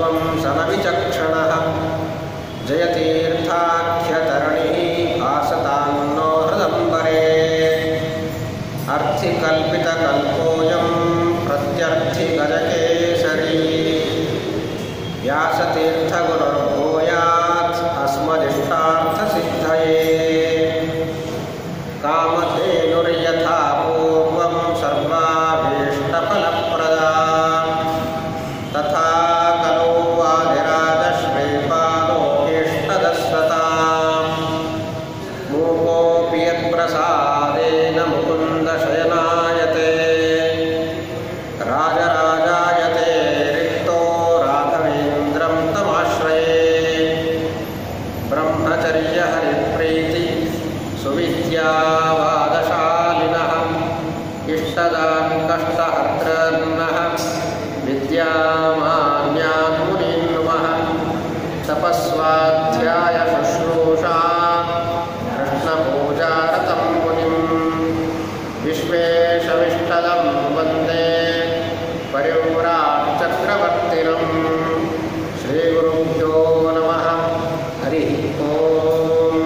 सर्वं समविचक्षणः जयतीर्थाख्यतरणिः भासतान्नो हृदम्बरे अर्थिकल्पितकल्पोऽयं प्रत्यर्थिगजकेसरी व्यासतीर्थगुरुर्भूयात् अस्मदिष्टार्थसिद्धये कामधेनुर्यथा पूर्वं सर्वाभीष्टफलप्रदा तथा कलो वादिराजश्रीपालोकेष्टदस्वताम् मूकोऽपि यत्प्रसादेन मुकुन्दशयनायते राजराजायते रिक्तो राघवेन्द्रं तमाश्रये ब्रह्मचर्यहरिप्रीति सुविद्यावादशालिनः इष्टदान् कष्टहर्त्रन्नः विद्यामान्यान् मुनीन् नुमः तपस्वाध्याय शुश्रूषा कृष्णपूजारतं मुनिं विश्वेशविष्टदं वन्दे परिव्राट्चक्रवर्तिनं श्रीगुरुभ्यो नमः हरिः ओम्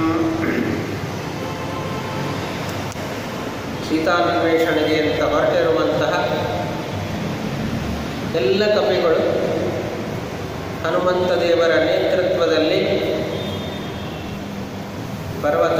ಸೀತಾನ್ವೇಷಣೆಗೆ ಅಂತ ಹೊರಟಿರುವಂತಹ ಎಲ್ಲ ಕಪಿಗಳು ಹನುಮಂತ ದೇವರ ನೇತೃತ್ವದಲ್ಲಿ ಪರ್ವತ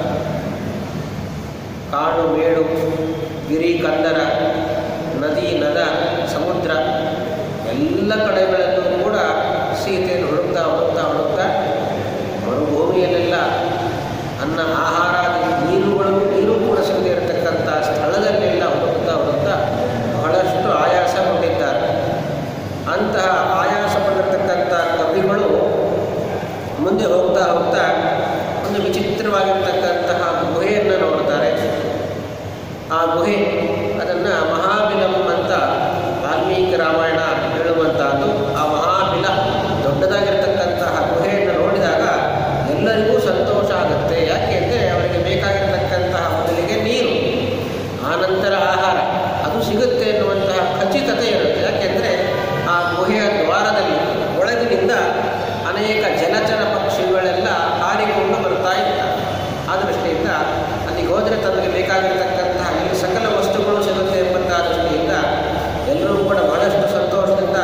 ಕಾಡು ಮೇಡು ಗಿರಿ ಕಂದರ ನದಿ ನದ ಸಮುದ್ರ ಎಲ್ಲ ಕಡೆಗಳಲ್ಲೂ ಕೂಡ ಸೀತೆಯನ್ನು ಹುಡುಕ್ತಾ ಹುಡುಕ್ತಾ ಹುಡುಕ್ತಾ ಮರುಭೂಮಿಯಲ್ಲೆಲ್ಲ ಅನ್ನ ಆಹಾರ ನೀರುಗಳು ನೀರು ಕೂಡ ಸಿಗದೇ ಇರತಕ್ಕಂಥ ಸ್ಥಳದಲ್ಲೆಲ್ಲ ಹುಡುಕ್ತಾ ಹುಡುಕ್ತಾ ಬಹಳಷ್ಟು ಆಯಾಸಗೊಂಡಿದ್ದಾರೆ ಅಂತಹ ಆಯಾಸಪಟ್ಟಿರ್ತಕ್ಕಂಥ ಕವಿಗಳು ಮುಂದೆ ಹೋಗ್ತಾ ಹೋಗ್ತಾ ಒಂದು ವಿಚಿತ್ರವಾಗಿರ್ತಕ್ಕಂತಹ ಗುಹೆಯನ್ನು ನೋಡ್ತಾರೆ ಆ ಗುಹೆ ಅದನ್ನು ಮಹಾಬಿಲಂ ಅಂತ ವಾಲ್ಮೀಕಿ ರಾಮಾಯಣ ಹೇಳುವಂತಹದ್ದು ಆ ಮಹಾಬಿಲ ದೊಡ್ಡದಾಗಿರ್ತಕ್ಕಂತಹ ಗುಹೆಯನ್ನು ನೋಡಿದಾಗ ಎಲ್ಲರಿಗೂ ಸಂತೋಷ ಆಗುತ್ತೆ ಯಾಕೆ ಅಂದರೆ ಅವರಿಗೆ ಬೇಕಾಗಿರತಕ್ಕಂತಹ ಮೊದಲಿಗೆ ನೀರು ಆನಂತರ ಆಹಾರ ಅದು ಸಿಗುತ್ತೆ ಎನ್ನುವಂತಹ ಖಚಿತತೆ ಇರುತ್ತೆ ಯಾಕೆಂದರೆ ಆ ಗುಹೆಯ ದ್ವಾರದಲ್ಲಿ ಒಳಗಿನಿಂದ ಅನೇಕ ಜಲಚರ ಪಕ್ಷಿಗಳೆಲ್ಲ ಹಾರಿಕೊಂಡು ಬರ್ತಾ ಇರ್ತವೆ ಆ ದೃಷ್ಟಿಯಿಂದ ಅಲ್ಲಿಗೆ ಹೋದರೆ ತಮಗೆ ಬೇಕಾಗಿರತಕ್ಕಂತಹ ಈ ಸಕಲ ವಸ್ತುಗಳು ಸಿಗುತ್ತೆ ಎಂಬಂತಹ ದೃಷ್ಟಿಯಿಂದ ಎಲ್ಲರೂ ಕೂಡ ಬಹಳಷ್ಟು ಸಂತೋಷದಿಂದ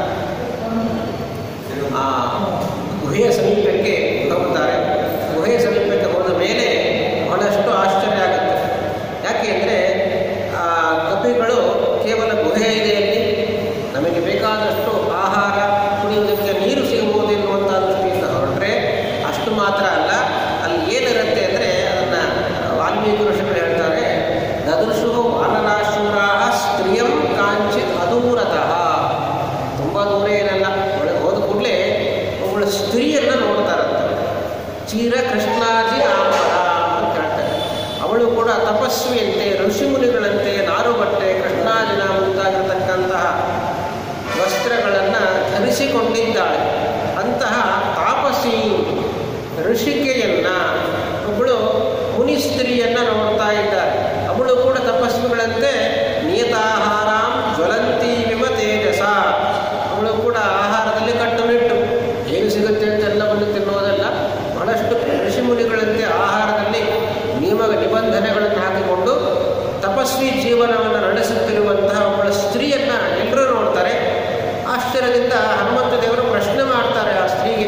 ಆ ಗುಹೆಯ ಸಮೀಪಕ್ಕೆ ಹೋಗುತ್ತಾರೆ ಗುಹೆಯ ಸಮೀಪಕ್ಕೆ ಹೋದ ಮೇಲೆ ಬಹಳಷ್ಟು ಆಶ್ಚರ್ಯ ಆಗುತ್ತೆ ಯಾಕೆ ಅಂದರೆ ಆ ಕಪಿಗಳು ಕೇವಲ ಗುಹೆ ಇದೆ ಅಲ್ಲಿ ನಮಗೆ ಬೇಕಾದಷ್ಟು ಆಹಾರ ಕುಡಿಯುವುದಕ್ಕೆ ನೀರು ಸಿಗಬಹುದು ಎನ್ನುವಂಥ ದೃಷ್ಟಿಯಿಂದ ಹೊರಟ್ರೆ ಅಷ್ಟು ಮಾತ್ರ ಅಲ್ಲ ಅಲ್ಲಿ ಏನಿರುತ್ತೆ ಅಂದರೆ ಅದನ್ನು ವಾಲ್ಮೀಕಿ ಋಷಿಗಳು ಹೇಳ್ತಾರೆ ದದೃಶು ವಾನರಾಶೂರಾ ಸ್ತ್ರೀಯಂ ಕಾಂಚಿತ್ ಅದೂರತಃ ತುಂಬ ದೂರ ಏನಲ್ಲ ಒಳಗೆ ಹೋದ ಕೂಡಲೇ ಒಬ್ಬಳು ಸ್ತ್ರೀಯನ್ನು ನೋಡ್ತಾರಂತೆ ಚೀರ ಕೃಷ್ಣಾಜಿ ಆಮರ ಅಂತ ಹೇಳ್ತಾರೆ ಅವಳು ಕೂಡ ತಪಸ್ವಿಯಂತೆ ಋಷಿಮುನಿಗಳಂತೆ ನಾರು ಬಟ್ಟೆ ಕೃಷ್ಣಾಜಿನ ಮುಂತಾಗಿರತಕ್ಕಂತಹ ವಸ್ತ್ರಗಳನ್ನು ಧರಿಸಿಕೊಂಡಿದ್ದಾಳೆ ಅಂತಹ ತಾಪಸಿ ಋಷಿಕೆಯನ್ನ ಒಬ್ಬಳು ಮುನಿ ಸ್ತ್ರೀಯನ್ನು ನೋಡ್ತಾ ಇದ್ದಾರೆ ಅವಳು ಕೂಡ ತಪಸ್ವಿಗಳಂತೆ ನಿಯತಾಹಾರಾಂ ಜ್ವಲಂತಿ ವಿಮ ತೇಜಸ ಅವಳು ಕೂಡ ಆಹಾರದಲ್ಲಿ ಕಟ್ಟುನಿಟ್ಟು ಏನು ಸಿಗುತ್ತೆ ಅಂತ ಎಲ್ಲವನ್ನು ತಿನ್ನುವುದಲ್ಲ ಬಹಳಷ್ಟು ಋಷಿಮುನಿಗಳಂತೆ ಆಹಾರದಲ್ಲಿ ನಿಯಮ ನಿಬಂಧನೆಗಳನ್ನು ಹಾಕಿಕೊಂಡು ತಪಸ್ವಿ ಜೀವನವನ್ನು ನಡೆಸುತ್ತಿರುವಂತಹ ಒಬ್ಬಳ ಸ್ತ್ರೀಯನ್ನು ಎಲ್ಲರೂ ನೋಡ್ತಾರೆ ಆಶ್ಚರ್ಯದಿಂದ ಹನುಮಂತ ದೇವರು ಪ್ರಶ್ನೆ ಮಾಡ್ತಾರೆ ಆ ಸ್ತ್ರೀಗೆ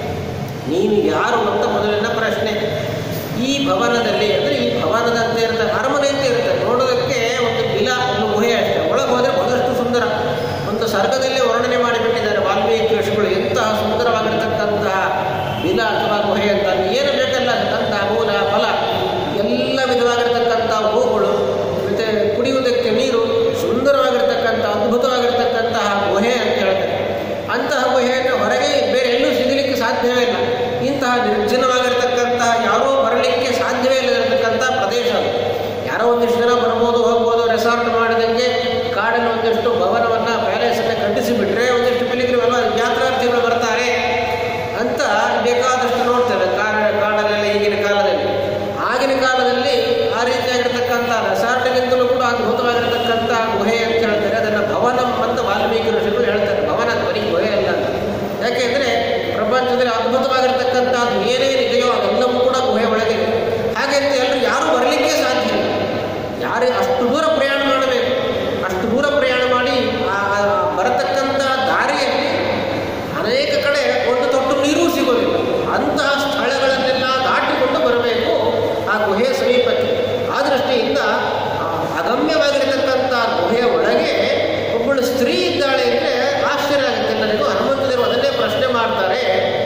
ನೀನು ಯಾರು ಅಂತ ಮೊದಲಿನ ಪ್ರಶ್ನೆ ಈ ಭವನದಲ್ಲಿ ಅಂದರೆ ಈ ಭವನದಂತೆ ಇರುತ್ತೆ ಅರಮನೆ ಅಂತ ಇರುತ್ತೆ ನೋಡೋದಕ್ಕೆ ಒಂದು ಬಿಲ ಒಂದು ಗುಹೆ ಅಷ್ಟೇ ಒಳಗೆ ಹೋದರೆ ಬಹಳಷ್ಟು ಸುಂದರ ಒಂದು ಸರ್ಗದಲ್ಲೇ ವರ್ಣನೆ ಮಾಡಿಬಿಟ್ಟಿದ್ದಾರೆ ವಾಲ್ಮೀಕಿ ಋಷಿಗಳು ಎಂತಹ ಸುಂದರವಾಗಿರ್ತಕ್ಕಂತಹ ಬಿಲ ಅಥವಾ ಗುಹೆ ಅಂತ ಅಲ್ಲಿ ಏನು ಬೇಕಲ್ಲ ಕಂದ ಮೂಲ ಫಲ ಎಲ್ಲ ವಿಧವಾಗಿರ್ತಕ್ಕಂಥ ಹೂಗಳು ಮತ್ತು ಕುಡಿಯುವುದಕ್ಕೆ ನೀರು ಸುಂದರವಾಗಿರ್ತಕ್ಕಂಥ ಅದ್ಭುತವಾಗಿರ್ತಕ್ಕಂತಹ ಗುಹೆ ಅಂತ ಹೇಳ್ತಾರೆ ಅಂತಹ ಗುಹೆಯನ್ನು ಹೊರಗೆ ಬೇರೆ ಎಲ್ಲೂ ಸಿಗಲಿಕ್ಕೆ ಸಾಧ್ಯವೇ ಇಲ್ಲ ಇಂತಹ ನಿರ್ಜನವಾಗಿರ್ತಕ್ಕಂತಹ ಯಾರೂ ಬರಲಿಕ್ಕೆ ಸಾಧ್ಯವೇ ಇಲ್ಲದಿರತಕ್ಕಂಥ ಪ್ರದೇಶ ಅದು ಯಾರೋ ಒಂದಿಷ್ಟು ಜನ ಬರ್ಬೋದು ಹೋಗ್ಬೋದು ರೆಸಾರ್ಟ್ ಮಾಡಿದಂಗೆ ಕಾಡಲ್ಲಿ ಒಂದಿಷ್ಟು ಭವನವನ್ನು ಪ್ಯಾಲೇಸನ್ನು ಕಟ್ಟಿಸಿಬಿಟ್ರೆ ಒಂದಿಷ್ಟು ಪಿಲಿಗ್ರಿಮ್ ಎಲ್ಲ ಯಾತ್ರಾರ್ಥಿಗಳು ಬರ್ತಾರೆ ಅಂತ ಬೇಕಾದಷ್ಟು ನೋಡ್ತೇವೆ ಕಾಡ ಕಾಡಲ್ಲೆಲ್ಲ ಈಗಿನ ಕಾಲದಲ್ಲಿ ಆಗಿನ ಕಾಲದಲ್ಲಿ ಆ ರೀತಿಯಾಗಿರ್ತಕ್ಕಂಥ ರೆಸಾರ್ಟ್ಗಿಂತಲೂ ಕೂಡ ಅದ್ಭುತವಾಗಿರ್ತಕ್ಕಂಥ ಗುಹೆ ಅಂತ ಹೇಳ್ತಾರೆ ಅದನ್ನು ಭವನಂ ಅಂತ ವಾಲ್ಮೀಕಿ ಋಷಿಗಳು ಹೇಳ್ತಾರೆ ಭವನ ಬರೀ ಗುಹೆ ಅಲ್ಲ ಅಂತ ಆಗಿರತಕ್ಕಂಥದ್ದು ಏನೇನಿದೆಯೋ ಅದೆಲ್ಲವೂ ಕೂಡ ಗುಹೆ ಒಳಗಿದೆ ಹಾಗೆ ಅಂತ ಎಲ್ಲರೂ ಯಾರೂ ಬರಲಿಕ್ಕೆ ಸಾಧ್ಯ ಇಲ್ಲ ಯಾರೇ ಅಷ್ಟು ದೂರ ಪ್ರಯಾಣ ಮಾಡಬೇಕು ಅಷ್ಟು ದೂರ ಪ್ರಯಾಣ ಮಾಡಿ ಆ ಆ ಬರತಕ್ಕಂಥ ದಾರಿಯಲ್ಲಿ ಅನೇಕ ಕಡೆ ಒಂದು ತೊಟ್ಟು ನೀರೂ ಸಿಗೋದಿಲ್ಲ ಅಂತಹ ಸ್ಥಳಗಳನ್ನೆಲ್ಲ ದಾಟಿಕೊಂಡು ಬರಬೇಕು ಆ ಗುಹೆಯ ಸಮೀಪಕ್ಕೆ ಆ ದೃಷ್ಟಿಯಿಂದ ಆ ಅಗಮ್ಯವಾಗಿರತಕ್ಕಂಥ ಗುಹೆಯ ಒಳಗೆ ಒಬ್ಬಳು ಸ್ತ್ರೀ ಇದ್ದಾಳೆ ಅಂದರೆ ಆಶ್ಚರ್ಯ ಆಗುತ್ತೆ ಎಲ್ಲರಿಗೂ ಹನುಮಂತದೇವರು ಅದನ್ನೇ ಪ್ರಶ್ನೆ ಮಾಡ್ತಾರೆ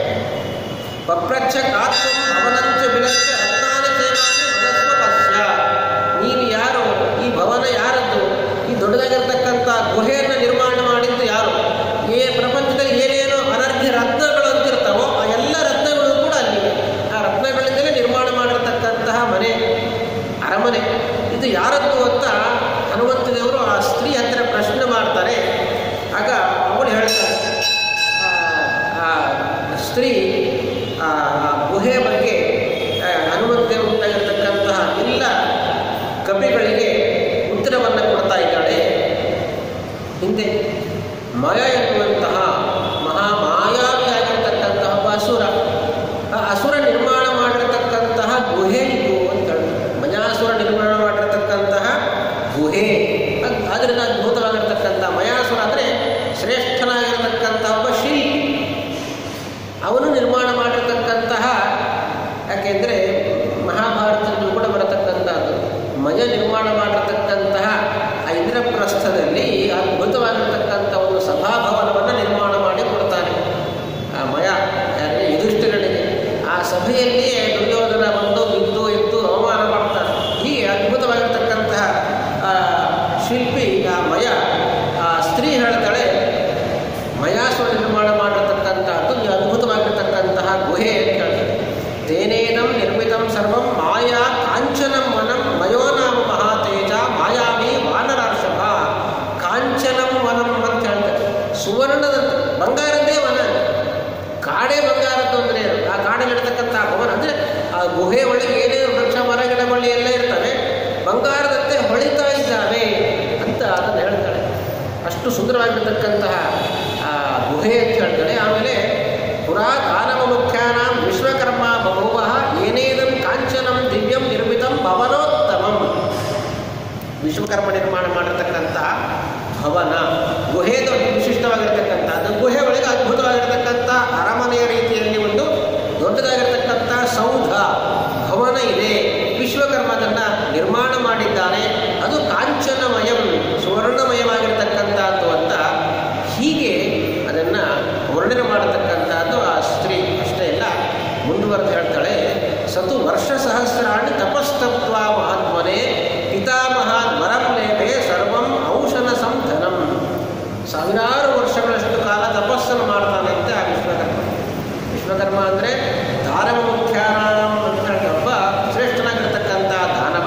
ಪಪ್ರಚ್ಛ ಕಾತ್ವಂ ಭವನಂಚ ವಿಲಂಚ ರತ್ನಾನಿ ಸೇನಾನಿ ಮದಸ್ವ ಪಶ್ಯ ನೀನು ಯಾರು ಈ ಭವನ ಯಾರದ್ದು ಈ ದೊಡ್ಡದಾಗಿರ್ತಕ್ಕಂಥ ಗುಹೆಯನ್ನು ನಿರ್ಮಾಣ ಮಾಡಿದ್ದು ಯಾರು ಏ ಪ್ರಪಂಚದಲ್ಲಿ ಏನೇನು ಅನರ್ಘ್ಯ ರತ್ನಗಳು ಅಂತಿರ್ತಾವೋ ಆ ಎಲ್ಲ ರತ್ನಗಳು ಕೂಡ ಅಲ್ಲಿವೆ ಆ ರತ್ನಗಳಿಂದಲೇ ನಿರ್ಮಾಣ ಮಾಡಿರ್ತಕ್ಕಂತಹ ಮನೆ ಅರಮನೆ ಇದು ಯಾರದ್ದು ಅಂತ ಹನುಮಂತ ದೇವರು ಆ ಸ್ತ್ರೀ ಹತ್ತಿರ ಪ್ರಶ್ನೆ ಮಾಡ್ತಾರೆ ಆಗ ಅವಳು ಹೇಳ್ತಾರೆ ಆ, ಆ ಸ್ತ್ರೀ ಆ ಆ ಗುಹೆಯ ಬಗ್ಗೆ ಆ, ಹನುಮಂತ ದೇವರು ಉಂಟಾಗಿರ್ತಕ್ಕಂತಹ ಎಲ್ಲ ಕವಿಗಳಿಗೆ ಉತ್ತರವನ್ನು ಕೊಡ್ತಾ ಇದ್ದಾಳೆ ಹಿಂದೆ ಮಯ ಎನ್ನುವಂತಹ ಮಹಾ ಮಾಯಾವಿಯಾಗಿರ್ತಕ್ಕಂತಹ ಒಬ್ಬ ಅಸುರ ಆ ಅಸುರ ನಿರ್ಮಾಣ ಮಾಡಿರತಕ್ಕಂತಹ ಗುಹೆ ಇದು ಅಂತ ಹೇಳ್ತಾರೆ ಮಯಾಸುರ ನಿರ್ಮಾಣ ಮಾಡಿರತಕ್ಕಂತಹ ಗುಹೆ ಅದ್- ಅದರಿಂದ ಅದ್ಭುತವಾಗಿರ್ತಕ್ಕಂಥ ಮಯಾಸುರ ಅಂದರೆ ಶ್ರೇಷ್ಠನಾಗಿರತಕ್ಕಂತಹ ಒಬ್ಬ ಶಿಲ್ಪಿ ಅವನು ನಿರ್ಮಾಣ ಮಾಡಿರ್ತಕ್ಕಂತಹ ಯಾಕೆಂದರೆ ಮಹಾಭಾರತದಲ್ಲೂ ಕೂಡ ಬರತಕ್ಕಂಥದ್ದು ಮಯ ನಿರ್ಮಾಣ ಮಾಡಿರ್ತಕ್ಕಂತಹ ಆ ಇಂದ್ರಪ್ರಸ್ಥದಲ್ಲಿ ಅದ್ಭುತವಾಗಿರ್ತಕ್ಕಂಥ ಒಂದು ಸಭಾಭವನವನ್ನು ನಿರ್ಮಾಣ ಮಾಡಿ ಕೊಡ್ತಾನೆ ಆ ಮಯ ಯಾರಿಗೆ ಯುಧಿಷ್ಠಿರನಿಗೆ ಆ ಸಭೆಯಲ್ಲಿಯೇ ದುರ್ಯೋಧನ ಬಂದು ಬಿದ್ದು ಎದ್ದು ಅವಮಾನ ಮಾಡ್ತಾನೆ ಹೀಗೆ ಅದ್ಭುತವಾಗಿರ್ತಕ್ಕಂತಹ ಆ ಶಿಲ್ಪಿ ಆ ಮಯ ಆ ಸ್ತ್ರೀ ಹೇಳ್ತಾಳೆ ಮಯಾಸುರ ನಿರ್ಮಾಣ ಮಾಡಿರ್ತಕ್ಕಂಥದ್ದು ಈ ಅದ್ಭುತವಾಗಿರ್ತಕ್ಕಂತಹ ಗುಹೆ ಅಂತ ಹೇಳ್ತಾರೆ ತೇನೇದಂ ನಿರ್ಮಿತಂ ಸರ್ವಂ ಮಾಯಾ ಕಾಂಚನಂ ವನಂ ಮಯೋ ನಾಮ ಮಹಾತೇಜ ಮಾಯಾವಿ ವಾನರಾರ್ಷಭ ಕಾಂಚನಂ ವನಂ ಅಂತ ಹೇಳ್ತಾರೆ ಸುವರ್ಣದ ಬಂಗಾರದ್ದೇ ವನ ಕಾಡೇ ಬಂಗಾರದ್ದು ಅಂದರೆ ಏನು? ಆ ಕಾಡಲ್ಲಿರ್ತಕ್ಕಂಥ ಭವನ ಅಂದರೆ ಆ ಗುಹೆ ಒಳಗೆ ಏನೇ ವೃಕ್ಷ ಮರ ಗಿಡಗಳು ಎಲ್ಲ ಇರ್ತವೆ ಬಂಗಾರದಂತೆ ಹೊಳಿತಾ ಇದ್ದಾವೆ ಅಂತ ಅದನ್ನು ಹೇಳ್ತಾಳೆ ಅಷ್ಟು ಸುಂದರವಾಗಿರ್ತಕ್ಕಂತಹ ಆ ಗುಹೆ ಅಂತ ಹೇಳ್ತಾಳೆ ಆಮೇಲೆ ಪುರಾ ದಾನವ ಮುಖ್ಯಾನಾಂ ವಿಶ್ವಕರ್ಮ ಬಭೂವ ಏನೇದಂ ಕಾಂಚನಂ ದಿವ್ಯಂ ನಿರ್ಮಿತಂ ಭವನೋತ್ತಮಂ ವಿಶ್ವಕರ್ಮ ನಿರ್ಮಾಣ ಮಾಡಿರ್ತಕ್ಕಂಥ ಭವನ ಗುಹೆ ದೊಡ್ಡ ವಿಶಿಷ್ಟವಾಗಿರ್ತಕ್ಕಂಥ ಅದು ಗುಹೆ ಒಳಗೆ ಅದ್ಭುತವಾಗಿರ್ತಕ್ಕಂಥ ಅರಮನೆಯ ರೀತಿಯಲ್ಲಿ ಒಂದು ದೊಡ್ಡದಾಗಿರ್ತಕ್ಕಂಥ ಸೌಧ ಭವನ ಇದೆ ವಿಶ್ವಕರ್ಮ ಅದನ್ನು ನಿರ್ಮಾಣ ಮಾಡಿದ್ದಾನೆ ಅದು ಕಾಂಚನಮಯಂ ಸುವರ್ಣಮಯವಾಗಿರ್ತಕ್ಕಂಥದ್ದು ಅಂತ ಹೀಗೆ ಅದನ್ನು ವರ್ಣನೆ ಮಾಡತಕ್ಕಂಥದ್ದು ಆ ಸ್ತ್ರೀ ಅಷ್ಟೇ ಇಲ್ಲ ಮುಂದುವರೆದು ಹೇಳ್ತಾಳೆ ಸತು ವರ್ಷ ಸಹಸ್ರಾಣಿ ತಪಸ್ತತ್ವ ಮಹಾತ್ಮನೆ ಪಿತಾಮಹಾನ್ ವರಂ ಲೇಪೆ ಸರ್ವಂ ಔಷಧ ಸಂಧನಂ ಸಾವಿರಾರು ವರ್ಷಗಳಷ್ಟು ಕಾಲ ತಪಸ್ಸನ್ನು ಮಾಡ್ತಾನೆ ಅಂತ ಆ ವಿಶ್ವಕರ್ಮ ವಿಶ್ವಕರ್ಮ ಅಂದರೆ ದಾನವ ಮುಖ್ಯಾನಾಂ ಅಂತ ಹೇಳಿ ಒಬ್ಬ ಶ್ರೇಷ್ಠನಾಗಿರ್ತಕ್ಕಂಥ ದಾನವ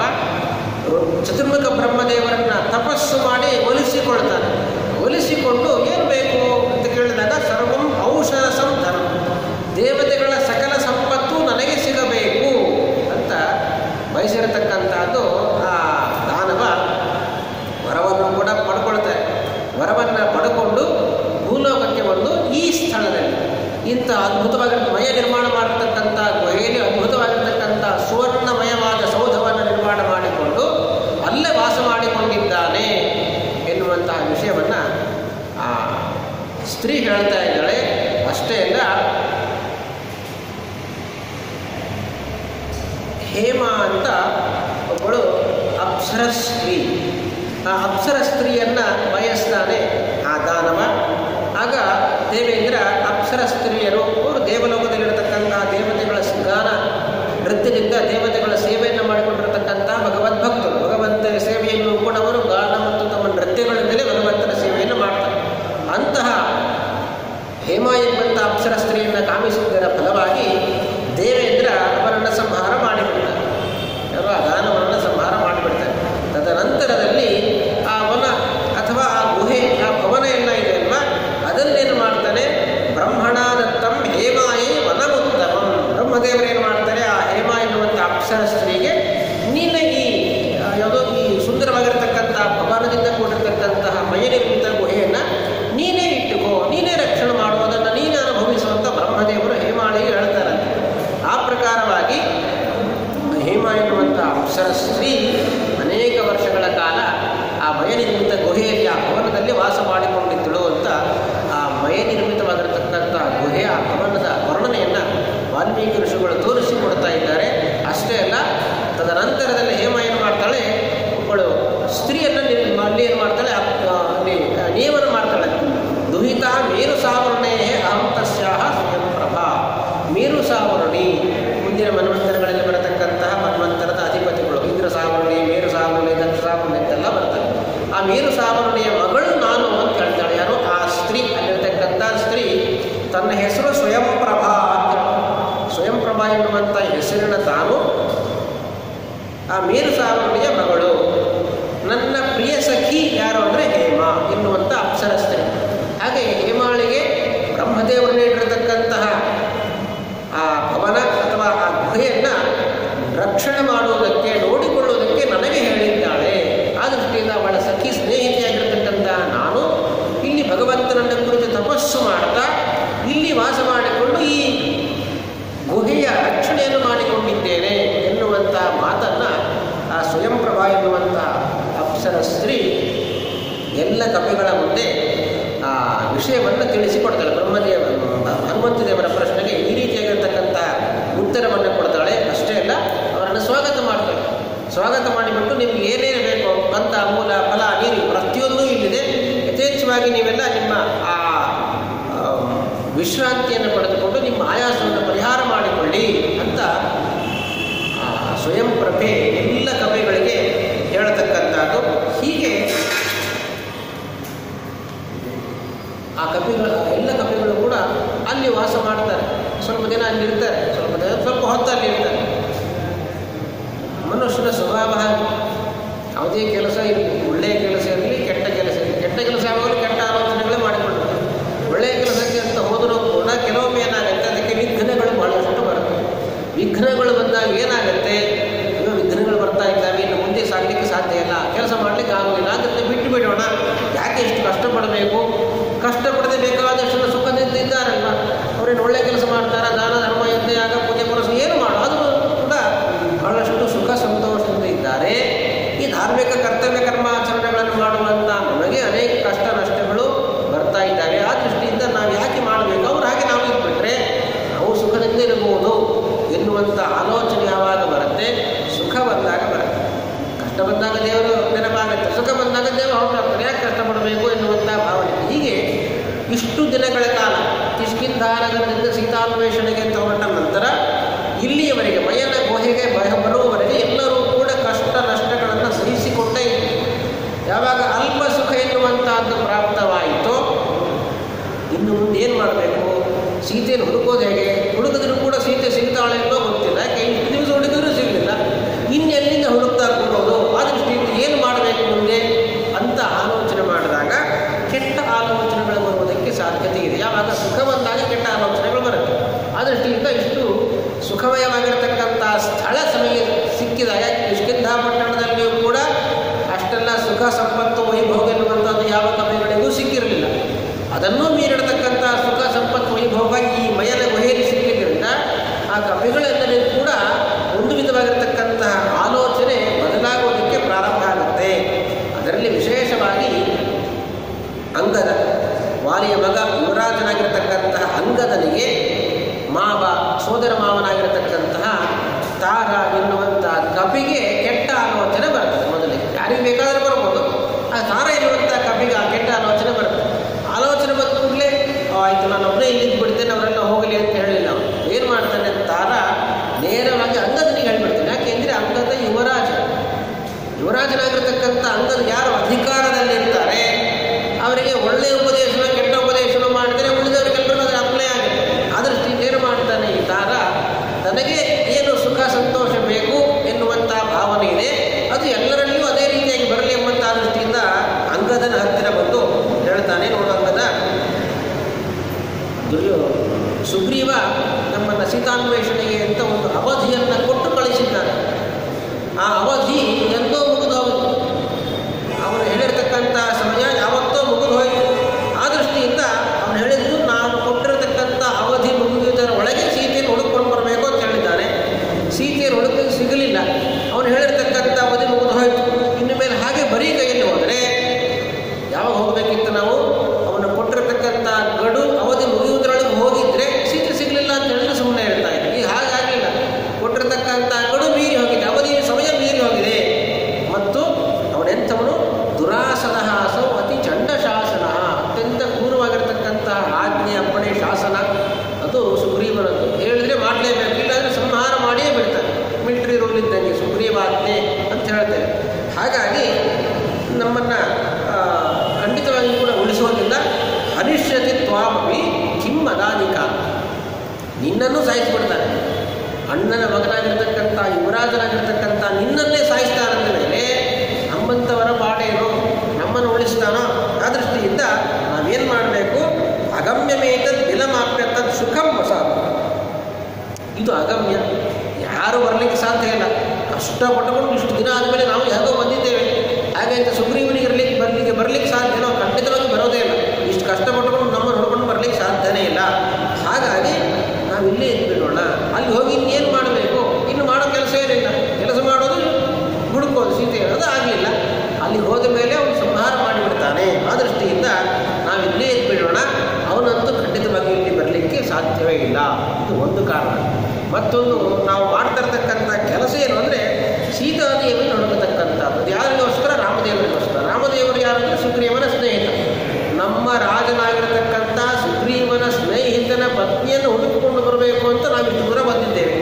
ಚತುರ್ಮುಖ ಬ್ರಹ್ಮದೇವರನ್ನ ತಪಸ್ಸು ಮಾಡಿ ಒಲಿಸಿಕೊಳ್ತಾನೆ ಒಲಿಸಿಕೊಂಡು ಏನು ಬೇಕು ಅಂತ ಕೇಳಿದಾಗ ಸರ್ವಂ ಔಷಧ ಸಂಧನ ದೇವತೆಗಳ ಸಕಲ ಸಂಪತ್ತು ನನಗೆ ಸಿಗಬೇಕು ಅಂತ ಬಯಸಿರತಕ್ಕಂಥದ್ದು ಆ ದಾನವ ವರವನ್ನು ಕೂಡ ಪಡ್ಕೊಳ್ತಾರೆ ವರವನ್ನು ಪಡ್ಕೊಂಡು ಭೂಲೋಕಕ್ಕೆ ಬಂದು ಈ ಸ್ಥಳದಲ್ಲಿ ಇಂಥ ಅದ್ಭುತವಾಗಿ ಮಯ ನಿರ್ಮಾಣ ಮಾಡತಕ್ಕಂಥ ಗುಹೆಯಲ್ಲಿ ಅದ್ಭುತವಾಗಿರ್ತಕ್ಕಂಥ ಸುವರ್ಣಮಯವಾದ ಸೌಧವನ್ನು ನಿರ್ಮಾಣ ಮಾಡಿಕೊಂಡು ಅಲ್ಲೇ ವಾಸ ಮಾಡಿಕೊಂಡಿದ್ದಾನೆ ಎನ್ನುವಂತಹ ವಿಷಯವನ್ನು ಆ ಸ್ತ್ರೀ ಹೇಳ್ತಾ ಇದ್ದಾಳೆ ಅಷ್ಟೇ ಅಲ್ಲ ಹೇಮ ಅಂತ ಒಬ್ಬಳು ಅಪ್ಸರ ಸ್ತ್ರೀ ಆ ಅಪ್ಸರ ಸ್ತ್ರೀಯನ್ನು ಬಯಸ್ತಾನೆ ಆ ದಾನವ ಆಗ ದೇವೇಂದ್ರ ಅಪ್ಸರ ಸ್ತ್ರೀಯರು ಅವರು ದೇವಲೋಕದಲ್ಲಿರತಕ್ಕಂಥ ದೇವತೆಗಳ ಗಾನ ನೃತ್ಯದಿಂದ ದೇವತೆಗಳ ಸೇವೆಯನ್ನು ಮಾಡಿಕೊಂಡಿರತಕ್ಕಂಥ ಭಗವದ್ಭಕ್ತರು ಭಗವಂತ ಸೇವೆಯನ್ನು ಕೂಡ ಅವರು ಗಾನ ಮತ್ತು ತಮ್ಮ ನೃತ್ಯಗಳಿಂದಲೇ ಭಗವಂತನ ಸೇವೆಯನ್ನು ಮಾಡ್ತಾರೆ ಅಂತಹ ಹೇಮ ಎಂಬಂಥ ಅಪ್ಸರ ಸ್ತ್ರೀಯನ್ನು ಕಾಮಿಸುವುದರ ಫಲವಾಗಿ ದೇವೇಂದ್ರ ಅವರನ್ನು ಸಂಹಾರ ಮಾಡಿಬಿಡ್ತಾರೆ ಯಾರು ಆ ದಾನವರನ್ನು ಸಂಹಾರ ಮಾಡಿಬಿಡ್ತಾರೆ ತದನಂತರದಲ್ಲಿ ಆ ವನ ಅಥವಾ ಆ ಗುಹೆ ಆ ಭವನ ಎಲ್ಲ ಇದೆ ಅಲ್ವಾ ಅದನ್ನೇನು ಮಾಡ್ತಾನೆ ಬ್ರಹ್ಮಣಾದತ್ತಂ ಹೇಮಾಯೇ ವನಮುತ್ತಮಂ ಬ್ರಹ್ಮದೇವರೇನು ಮಾಡ್ತಾರೆ ಆ ಹೇಮ ಎನ್ನುವಂಥ ಅಪ್ಸರ ಸ್ತ್ರೀಗೆ ನೀನೆ ಈ ಆ, ಯಾವುದೋ ಈ ಸುಂದರವಾಗಿರ್ತಕ್ಕಂಥ ಭವನದಿಂದ ಕೂಡಿರ್ತಕ್ಕಂತಹ ಮಯನಿರ್ಮಿತ ಗುಹೆಯನ್ನು ನೀನೇ ಇಟ್ಟುಕೋ ನೀನೇ ರಕ್ಷಣೆ ಮಾಡುವುದನ್ನು ನೀನೇ ಅನುಭವಿಸುವಂತ ಬ್ರಹ್ಮದೇವರು ಹೇಮಾಳಿಗೆ ಹೇಳ್ತಾರಂತೆ ಮುಂದಿನ ಮನ್ವಂತರಗಳಲ್ಲಿ ಬರತಕ್ಕಂತಹ ಮನ್ವಂತರದ ಅಧಿಪತಿಗಳು ಇಂದ್ರ ಸಾವರ್ಣಿ ಮೇರು ಸಾವರ್ಣಿ ದಕ್ಷ ಸಾವರ್ಣಿ ಅಂತೆಲ್ಲ ಬರ್ತಾರೆ ಆ ಮೇರು ಸಾವರ್ಣಿಯ ಮಗಳು ನಾನು ಅಂತ ಹೇಳ್ತಾಳೆ ಯಾರು ಆ ಸ್ತ್ರೀ ಅಲ್ಲಿರ್ತಕ್ಕಂಥ ಸ್ತ್ರೀ ತನ್ನ ಹೆಸರು ಸ್ವಯಂ ಪ್ರಭಾ ಅಂತ ಸ್ವಯಂ ಪ್ರಭಾ ಎನ್ನುವಂಥ ಹೆಸರಿನ ತಾನು ಆ ಮೇರು ಸಾವರ್ಣಿಯ ಮಗಳು ನನ್ನ ಪ್ರಿಯ ಸಖಿ ಯಾರು ಅಂದರೆ ಹೇಮ ಎನ್ನುವಂಥ ಅಪ್ಸರಸ್ತ್ರೀ ಹಾಗೆ ಹೇಮಾಳಿಗೆ ಬ್ರಹ್ಮದೇವರು ನೀಡಿರತಕ್ಕಂತಹ ಆ ಭವನ ಅಥವಾ ಆ ಗುಹೆಯನ್ನು ರಕ್ಷಣೆ ಮಾಡುವುದಕ್ಕೆ ನೋಡಿಕೊಳ್ಳುವುದಕ್ಕೆ ನನಗೆ ಹೇಳಿದ್ದಾಳೆ ಆ ದೃಷ್ಟಿಯಿಂದ ಅವಳ ಸಖಿ ಸ್ನೇಹಿತೆಯಾಗಿರ್ತಕ್ಕಂಥ ನಾನು ಇಲ್ಲಿ ಭಗವಂತನನ್ನ ಕುರಿತು ತಪಸ್ಸು ಮಾಡ್ತಾ ಇಲ್ಲಿ ವಾಸ ಮಾಡಿಕೊಂಡು ಈ ಗುಹೆಯ ರಕ್ಷಣೆಯನ್ನು ಮಾಡಿಕೊಂಡಿದ್ದೇನೆ ಎನ್ನುವಂಥ ಮಾತನ್ನು ಆ ಸ್ವಯಂ ಪ್ರಭಾ ಎನ್ನುವಂಥ ಅಪ್ಸರ ಸ್ತ್ರೀ ಎಲ್ಲ ಕವಿಗಳ ಮುಂದೆ ಆ ವಿಷಯವನ್ನು ತಿಳಿಸಿಕೊಡ್ತಾಳೆ ಬ್ರಹ್ಮದೇವ ಹನುಮಂತ ದೇವರ ಪ್ರಶ್ನೆಗೆ ಈ ರೀತಿಯಾಗಿರ್ತಕ್ಕಂಥ ಉತ್ತರವನ್ನು ಕೊಡ್ತಾಳೆ ಅಷ್ಟೇ ಅಲ್ಲ ಅವರನ್ನು ಸ್ವಾಗತ ಮಾಡ್ತಾಳೆ ಸ್ವಾಗತ ಮಾಡಿಬಿಟ್ಟು ನಿಮ್ಗೆ ಏನೇನು ಬೇಕು ಅಂತ ಮೂಲ ಫಲ ನೀರು ಪ್ರತಿಯೊಂದೂ ಇಲ್ಲಿದೆ ಯಥೇಚ್ಛವಾಗಿ ನೀವೆಲ್ಲ ನಿಮ್ಮ ಆ ಆ, ವಿಶ್ರಾಂತಿಯನ್ನು ಪಡೆದುಕೊಂಡು ನಿಮ್ಮ ಆಯಾಸವನ್ನು ಪರಿಹಾರ ಮಾಡಿಕೊಳ್ಳಿ ಅಂತ ಆ ಸ್ವಯಂ ಪ್ರಭೆ ಎಲ್ಲ ಕವಿಗಳಿಗೆ ಹೇಳತಕ್ಕಂಥದ್ದು ಹೀಗೆ ಆ ಕಪಿಗಳು ಎಲ್ಲ ಕಪಿಗಳು ಕೂಡ ಅಲ್ಲಿ ವಾಸ ಮಾಡ್ತಾರೆ ಸ್ವಲ್ಪ ದಿನ ಅಲ್ಲಿ ಇರ್ತಾರೆ ಸ್ವಲ್ಪ ದಿನ ಸ್ವಲ್ಪ ಹೊತ್ತು ಅಲ್ಲಿ ಇರ್ತಾರೆ ಮನುಷ್ಯನ ಸ್ವಭಾವ ಹಾಗೆ ಯಾವುದೇ ಕೆಲಸ ಇರಲಿ ಒಳ್ಳೆಯ ಕೆಲಸ ಇರಲಿ ಕೆಟ್ಟ ಕೆಲಸ ಇರಲಿ ಕೆಟ್ಟ ಕೆಲಸ ಯಾವಾಗಲೂ ಕೆಟ್ಟ ಆಲೋಚನೆಗಳೇ ಮಾಡಿಕೊಳ್ತಾರೆ ಒಳ್ಳೆಯ ಕೆಲಸಕ್ಕೆ ಅಂತ ಹೋದರೂ ಕೂಡ ಕೆಲವೊಮ್ಮೆ ಏನಾಗುತ್ತೆ ಅದಕ್ಕೆ ವಿಘ್ನಗಳು ಬಹಳಷ್ಟು ಬರುತ್ತೆ ವಿಘ್ನಗಳು ಬಂದಾಗ ಏನಾಗುತ್ತೆ ಅಯ್ಯೋ ವಿಘ್ನಗಳು ಬರ್ತಾ ಇದ್ದಾವೆ ಇನ್ನು ಮುಂದೆ ಸಾಗಲಿಕ್ಕೆ ಸಾಧ್ಯ ಇಲ್ಲ ಕೆಲಸ ಮಾಡಲಿಕ್ಕೆ ಆಗೋದಿಲ್ಲ ಅದರಿಂದ ಬಿಟ್ಟು ಬಿಡೋಣ ಯಾಕೆ ಇಷ್ಟು ಕಷ್ಟಪಡಬೇಕು ಕಷ್ಟಪಡದೆ ಬೇಕಾದಷ್ಟು ಸುಖದಿಂದ ಇದ್ದಾರಲ್ವ ಅವ್ರೇನು ಒಳ್ಳೆ ಕೆಲಸ ಮಾಡ್ತಾರ ದಾನ ಧರ್ಮ ಯಜ್ಞ ಯಾಗ ಪೂಜೆ ಪುರಸ ಏನು ಮಾಡ ಅದು ಕೂಡ ಬಹಳಷ್ಟು ಸುಖ ಸಂತೋಷದಿಂದ ಇದ್ದಾರೆ ಈ ಧಾರ್ಮಿಕ ಕರ್ತವ್ಯ ಕರ್ಮಾಚರಣೆಗಳನ್ನು ಮಾಡುವಂಥ ನಮಗೆ ಅನೇಕ ಕಷ್ಟ ನಷ್ಟಗಳು ಬರ್ತಾ ಇದ್ದಾವೆ ಆ ದೃಷ್ಟಿಯಿಂದ ನಾವು ಯಾಕೆ ಮಾಡಬೇಕು ಅವ್ರು ಹಾಗೆ ನಾವು ಇಟ್ಬಿಟ್ರೆ ನಾವು ಸುಖದಿಂದ ಇರಬಹುದು ಎನ್ನುವಂಥ ಆಲೋಚನೆ ಯಾವಾಗ ಬರುತ್ತೆ ಸುಖ ಬಂದಾಗ ಬರುತ್ತೆ ಕಷ್ಟ ಬಂದಾಗ ದೇವರು ನೆನಪಾಗುತ್ತೆ ಸುಖ ಬಂದಾಗ ದೇವರು ಹೊರಟಾಗ್ತಾರೆ ಯಾಕೆ ಕಷ್ಟಪಡಬೇಕು ಎನ್ನುವಂಥ ಭಾವನೆ ಹೀಗೆ ಇಷ್ಟು ದಿನಗಳ ಕಾಲ ಕಿಷ್ಕಿಂಧಾನಗರದಿಂದ ಸೀತಾನ್ವೇಷಣೆಗೆ ಅಂತ ಹೊರಟ ನಂತರ ಇಲ್ಲಿಯವರೆಗೆ ಮಯನ ಗುಹೆಗೆ ಬ- ಬರುವವರೆಗೆ ಎಲ್ಲರೂ ಕೂಡ ಕಷ್ಟ ನಷ್ಟಗಳನ್ನು ಸಹಿಸಿಕೊಂಡೇ ಇದ್ದರು ಯಾವಾಗ ಅಲ್ಪ ಸುಖ ಎನ್ನುವಂಥದ್ದು ಪ್ರಾಪ್ತವಾಯಿತೋ ಇನ್ನು ಮುಂದೆ ಏನು ಮಾಡಬೇಕು ಸೀತೆಯನ್ನು ಹುಡುಕೋದು ಹೇಗೆ ಹುಡುಕಿದ್ರು ಕೂಡ ಸೀತೆ ಸಿಗ್ತಾಳೆ ಅನ್ನೋ ಗೊತ್ತಿಲ್ಲ ಯಾಕೆ ಇಷ್ಟು ದಿವಸ ಹುಡುಕಿದ್ರು ಸಿಗಲಿಲ್ಲ ಇನ್ನೆಲ್ಲಿಂದ ಹುಡುಕ್ತಾ ಕೊಡೋದು ಆ ದೃಷ್ಟಿಯಿಂದ ಏನು ಮಾಡಬೇಕು ಮುಂದೆ ಅಂತ ಆಲೋಚನೆ ಮಾಡಿದಾಗ ಕೆಟ್ಟ ಆಲೋಚನೆಗಳು ಬರುವುದಕ್ಕೆ ಸಾಧ್ಯತೆ ಇದೆ ಯಾವಾಗ ಸುಖ ಬಂದಾಗ ಕೆಟ್ಟ ಆಲೋಚನೆಗಳು ಬರುತ್ತೆ ಆ ದೃಷ್ಟಿಯಿಂದ ಇಷ್ಟು ಸುಖಮಯವಾಗಿರತಕ್ಕಂಥ ಸ್ಥಳ ಸಮಯ ಸಿಕ್ಕಿದಾಗ ಕಿಷ್ಕಿಂಧ ಪಟ್ಟಣದಲ್ಲಿಯೂ ಕೂಡ ಅಷ್ಟೆಲ್ಲ ಸುಖ ಸಂಪತ್ತು ವೈಭೋಗ ಎನ್ನುವಂಥದ್ದು ಯಾವ ಕವಿಗಳಿಗೂ ಸಿಕ್ಕಿರಲಿಲ್ಲ ಅದನ್ನೂ ಮೀರಿಡತಕ್ಕಂಥ ಸುಖ ಸಂಪತ್ತು ವೈಭೋಗ ಈ ಮಯನ ಗುಹೆಯಲ್ಲಿ ಸಿಕ್ಕಿದ್ದರಿಂದ ಆ ಕವಿಗಳೆಲ್ಲರಿಗೂ ಕೂಡ ಒಂದು ವಿಧವಾಗಿರತಕ್ಕಂತಹ ಆಲೋಚನೆ ಬದಲಾಗುವುದಕ್ಕೆ ಪ್ರಾರಂಭ ಆಗುತ್ತೆ ಅದರಲ್ಲಿ ವಿಶೇಷವಾಗಿ ಅಂಗದ ವಾಲಿಯ ಮಗ ಯುವರಾಜನಾಗಿರತಕ್ಕಂತಹ ಅಂಗದನಿಗೆ ಮಾವ ಸೋದರ ಮಾವನಾಗಿರತಕ್ಕಂತಹ ತಾರ ಎನ್ನುವಂಥ ಕಪಿಗೆ ಕೆಟ್ಟ ಆಲೋಚನೆ ಬರ್ತದೆ ಮೊದಲಿಗೆ ಯಾರಿಗೆ ಬೇಕಾದರೂ ಬರ್ಬೋದು ಆ ತಾರ ಎನ್ನುವಂಥ ಕಪಿಗೆ ಆ ಕೆಟ್ಟ ಆಲೋಚನೆ ಬರ್ತದೆ ಆಲೋಚನೆ ಬಂದ ಕೂಡಲೇ ಆಯಿತು ನಾನು ಒಬ್ಬನೇ ಇಲ್ಲಿದ್ದು ಬಿಡ್ತೇನೆ ಅವರೆಲ್ಲ ಹೋಗಲಿ ಅಂತ ಹೇಳಲಿಲ್ಲ ಅವನು ಏನು ಮಾಡ್ತಾನೆ ತಾರ ನೇರವಾಗಿ ಅಂಗದನಿಗೆ ಹೇಳ್ಬಿಡ್ತಾನೆ ಯಾಕೆಂದರೆ ಅಂಗದ ಯುವರಾಜ ಯುವರಾಜನಾಗಿರ್ತಕ್ಕಂಥ ಅಂಗದ ಯಾರು ಅಧಿಕಾರದಲ್ಲಿರ್ತಾರೆ ಅವರಿಗೆ ಒಳ್ಳೆಯ ಉಪದೇಶನ ಕೆಟ್ಟ ಉಪದೇಶನ ಮಾಡಿದರೆ ಉಳಿದವರಿಗೆಲ್ಲರೂ ಅದು ಅಪ್ಲೈ ಆಗುತ್ತೆ ಆ ದೃಷ್ಟಿಯಿಂದ ಏನು ಮಾಡ್ತಾನೆ ಈ ತಾರ ತನಗೆ ಏನು ಸುಖ ಸಂತೋಷ ಬೇಕು ಎನ್ನುವಂಥ ಭಾವನೆ ಇದೆ ಅದು ಎಲ್ಲರಲ್ಲಿಯೂ ಅದೇ ರೀತಿಯಾಗಿ ಬರಲಿ ಎಂಬಂಥ ದೃಷ್ಟಿಯಿಂದ ಅಂಗದನ ಹತ್ತಿರ ಬಂದು ಹೇಳ್ತಾನೆ ನೋಡು ಅಂಗದ ದುರ್ಯೋ ಸುಗ್ರೀವ ನಮ್ಮನ್ನು ಸೀತಾನ್ವೇಷಣೆಗೆ ಅಂತ ಒಂದು ಅವಧಿಯನ್ನು ಕೊಟ್ಟು ಕಳಿಸಿದ್ದಾನೆ ಆ ಅವಧಿ ಎಂದೋ ಮುಗಿದು ಹೋಗಿತ್ತು ಅವನು ಹೇಳಿರ್ತಕ್ಕಂಥ ಸಮಯ ಯಾವತ್ತೋ ಮುಗಿದು ಹೋಯಿತು ಆ ದೃಷ್ಟಿಯಿಂದ ಅವನು ಹೇಳಿದ್ದು ನಾನು ಕೊಟ್ಟಿರತಕ್ಕಂಥ ಅವಧಿ ಮುಗಿಯುವುದರ ಒಳಗೆ ಸೀತೆಯನ್ನು ಹುಡುಕೊಂಡು ಬರಬೇಕು ಅಂತ ಹೇಳಿದ್ದಾನೆ ಸೀತೆಯನ್ನು ಹುಡುಕಿ ಸಿಗಲಿಲ್ಲ ಅವನು ಹೇಳಿರ್ತಕ್ಕಂಥ ಅವಧಿ ಮುಗಿದು ಹೋಯಿತು ಇನ್ನು ಮೇಲೆ ಹಾಗೆ ಬರೀ ಕೈಯಲ್ಲಿ ಹೋದರೆ ಯಾವಾಗ ಹೋಗಬೇಕಿತ್ತು ನಾವು ಅವನು ಕೊಟ್ಟಿರತಕ್ಕಂಥ ಗಡು ಅವಧಿ ಮುಗಿಯುವುದರೊಳಗೆ ಹೋಗಿದ್ರೆ ಸೀತೆ ಸಿಗಲಿಲ್ಲ ಅಂತ ಹೇಳಿದ್ರೆ ಸುಮ್ಮನೆ ಹೇಳ್ತಾ ಇದ್ದೆ ಈಗ ಹಾಗಾಗಲಿಲ್ಲ ಕೊಟ್ಟಿರತಕ್ಕಂಥ ಗಡು ಮೀರಿ ಹೋಗಿದೆ ಅವಧಿ ಸಮಯ ಮೀರಿ ಹೋಗಿದೆ ಮತ್ತು ಅವನೆಂಥವನು ದುರಾಸನ ಹಾಸವು ಅತಿ ಚಂಡ ಶಾಸನ ಅತ್ಯಂತ ಕ್ರೂರವಾಗಿರ್ತಕ್ಕಂತಹ ಆಜ್ಞೆ ಅಪ್ಪಣೆ ಶಾಸನ ಅದು ಸುಗ್ರೀವನದ್ದು ಹೇಳಿದರೆ ಮಾಡಲೇಬೇಕು ಇಲ್ಲಾಂದರೆ ಸಂಹಾರ ಮಾಡಿ ಸುಗ್ರೀವಾಜ್ಞೆ ಅಂತ ಹೇಳ್ತೇವೆ ಹಾಗಾಗಿ ನಮ್ಮನ್ನು ಖಂಡಿತವಾಗಿ ಕೂಡ ಉಳಿಸೋದಿಲ್ಲ ಹರಿಷ್ಯತಿ ತ್ವಾಮಿ ಕಿಂ ಮದಾನಿಕ ನಿನ್ನನ್ನು ಸಾಯಿಸಿಬಿಡ್ತಾನೆ ಅಣ್ಣನ ಮಗನಾಗಿರ್ತಕ್ಕಂಥ ಯುವರಾಜನಾಗಿರ್ತಕ್ಕಂಥ ನಿನ್ನನ್ನೇ ಸಾಯಿಸ್ತಾರಂದ ಮೇಲೆ ನಮ್ಮಂಥವರ ಪಾಡೇನು ನಮ್ಮನ್ನು ಉಳಿಸ್ತಾನೋ ಆ ದೃಷ್ಟಿಯಿಂದ ನಾವೇನು ಮಾಡಬೇಕು ಅಗಮ್ಯಮೇತದ್ ಬಿಲಮಾಪ್ಯತದ್ ಸುಖಂ ವಸಾದ ಇದು ಅಗಮ್ಯ ಯಾರು ಬರಲಿಕ್ಕೆ ಸಾಧ್ಯ ಇಲ್ಲ ಕಷ್ಟಪಟ್ಟುಕೊಂಡು ಇಷ್ಟು ದಿನ ಆದಮೇಲೆ ನಾವು ಹೇಗೋ ಬಂದಿದ್ದೇವೆ ಹಾಗೆ ಅಂತ ಸುಗ್ರೀವನಿಗೆ ಇರಲಿಕ್ಕೆ ಬರಲಿಕ್ಕೆ ಬರಲಿಕ್ಕೆ ಸಾಧ್ಯನೋ ಖಂಡಿತವಾಗಿ ಬರೋದೇ ಇಲ್ಲ ಇಷ್ಟು ಕಷ್ಟಪಟ್ಟುಕೊಂಡು ನಮ್ಮ ನೋಡ್ಕೊಂಡು ಬರಲಿಕ್ಕೆ ಸಾಧ್ಯನೇ ಇಲ್ಲ ಹಾಗಾಗಿ ನಾವು ಇಲ್ಲೇ ಇದ್ಬಿಡೋಣ ಅಲ್ಲಿ ಹೋಗಿ ಇನ್ನೇನು ಮಾಡಬೇಕು ಇನ್ನು ಮಾಡೋ ಕೆಲಸ ಏನಿಲ್ಲ ಕೆಲಸ ಮಾಡೋದು ಹುಡುಕೋದು ಸೀತೆ ಅನ್ನೋದು ಆಗಲಿಲ್ಲ ಅಲ್ಲಿ ಹೋದ ಮೇಲೆ ಅವನು ಸಂಹಾರ ಮಾಡಿಬಿಡ್ತಾನೆ ಆ ದೃಷ್ಟಿಯಿಂದ ನಾವು ಇಲ್ಲೇ ಇದ್ಬಿಡೋಣ ಅವನಂತೂ ಖಂಡಿತವಾಗಿ ಇಲ್ಲಿ ಬರಲಿಕ್ಕೆ ಸಾಧ್ಯವೇ ಇಲ್ಲ ಇದು ಒಂದು ಕಾರಣ ಮತ್ತೊಂದು ನಾವು ಮಾಡ್ತಾ ಇರ್ತಕ್ಕಂಥ ಕೆಲಸ ಏನು ಅಂದರೆ ಸೀತಾದೇವಿ ನೋಡ್ಕೊತಕ್ಕಂಥದ್ದು ಯಾರಿಗೋಸ್ಕರ ರಾಮದೇವರಿಗೋಸ್ಕರ ರಾಮದೇವರು ಯಾರಂದ್ರೆ ಸುಗ್ರೀವನ ಸ್ನೇಹಿತ ನಮ್ಮ ರಾಜನಾಗಿರತಕ್ಕಂಥ ಸುಗ್ರೀವನ ಸ್ನೇಹಿತನ ಪತ್ನಿಯನ್ನು ಹುಡುಕಿಕೊಂಡು ಬರಬೇಕು ಅಂತ ನಾವು ಇಷ್ಟು ದೂರ ಬಂದಿದ್ದೇವೆ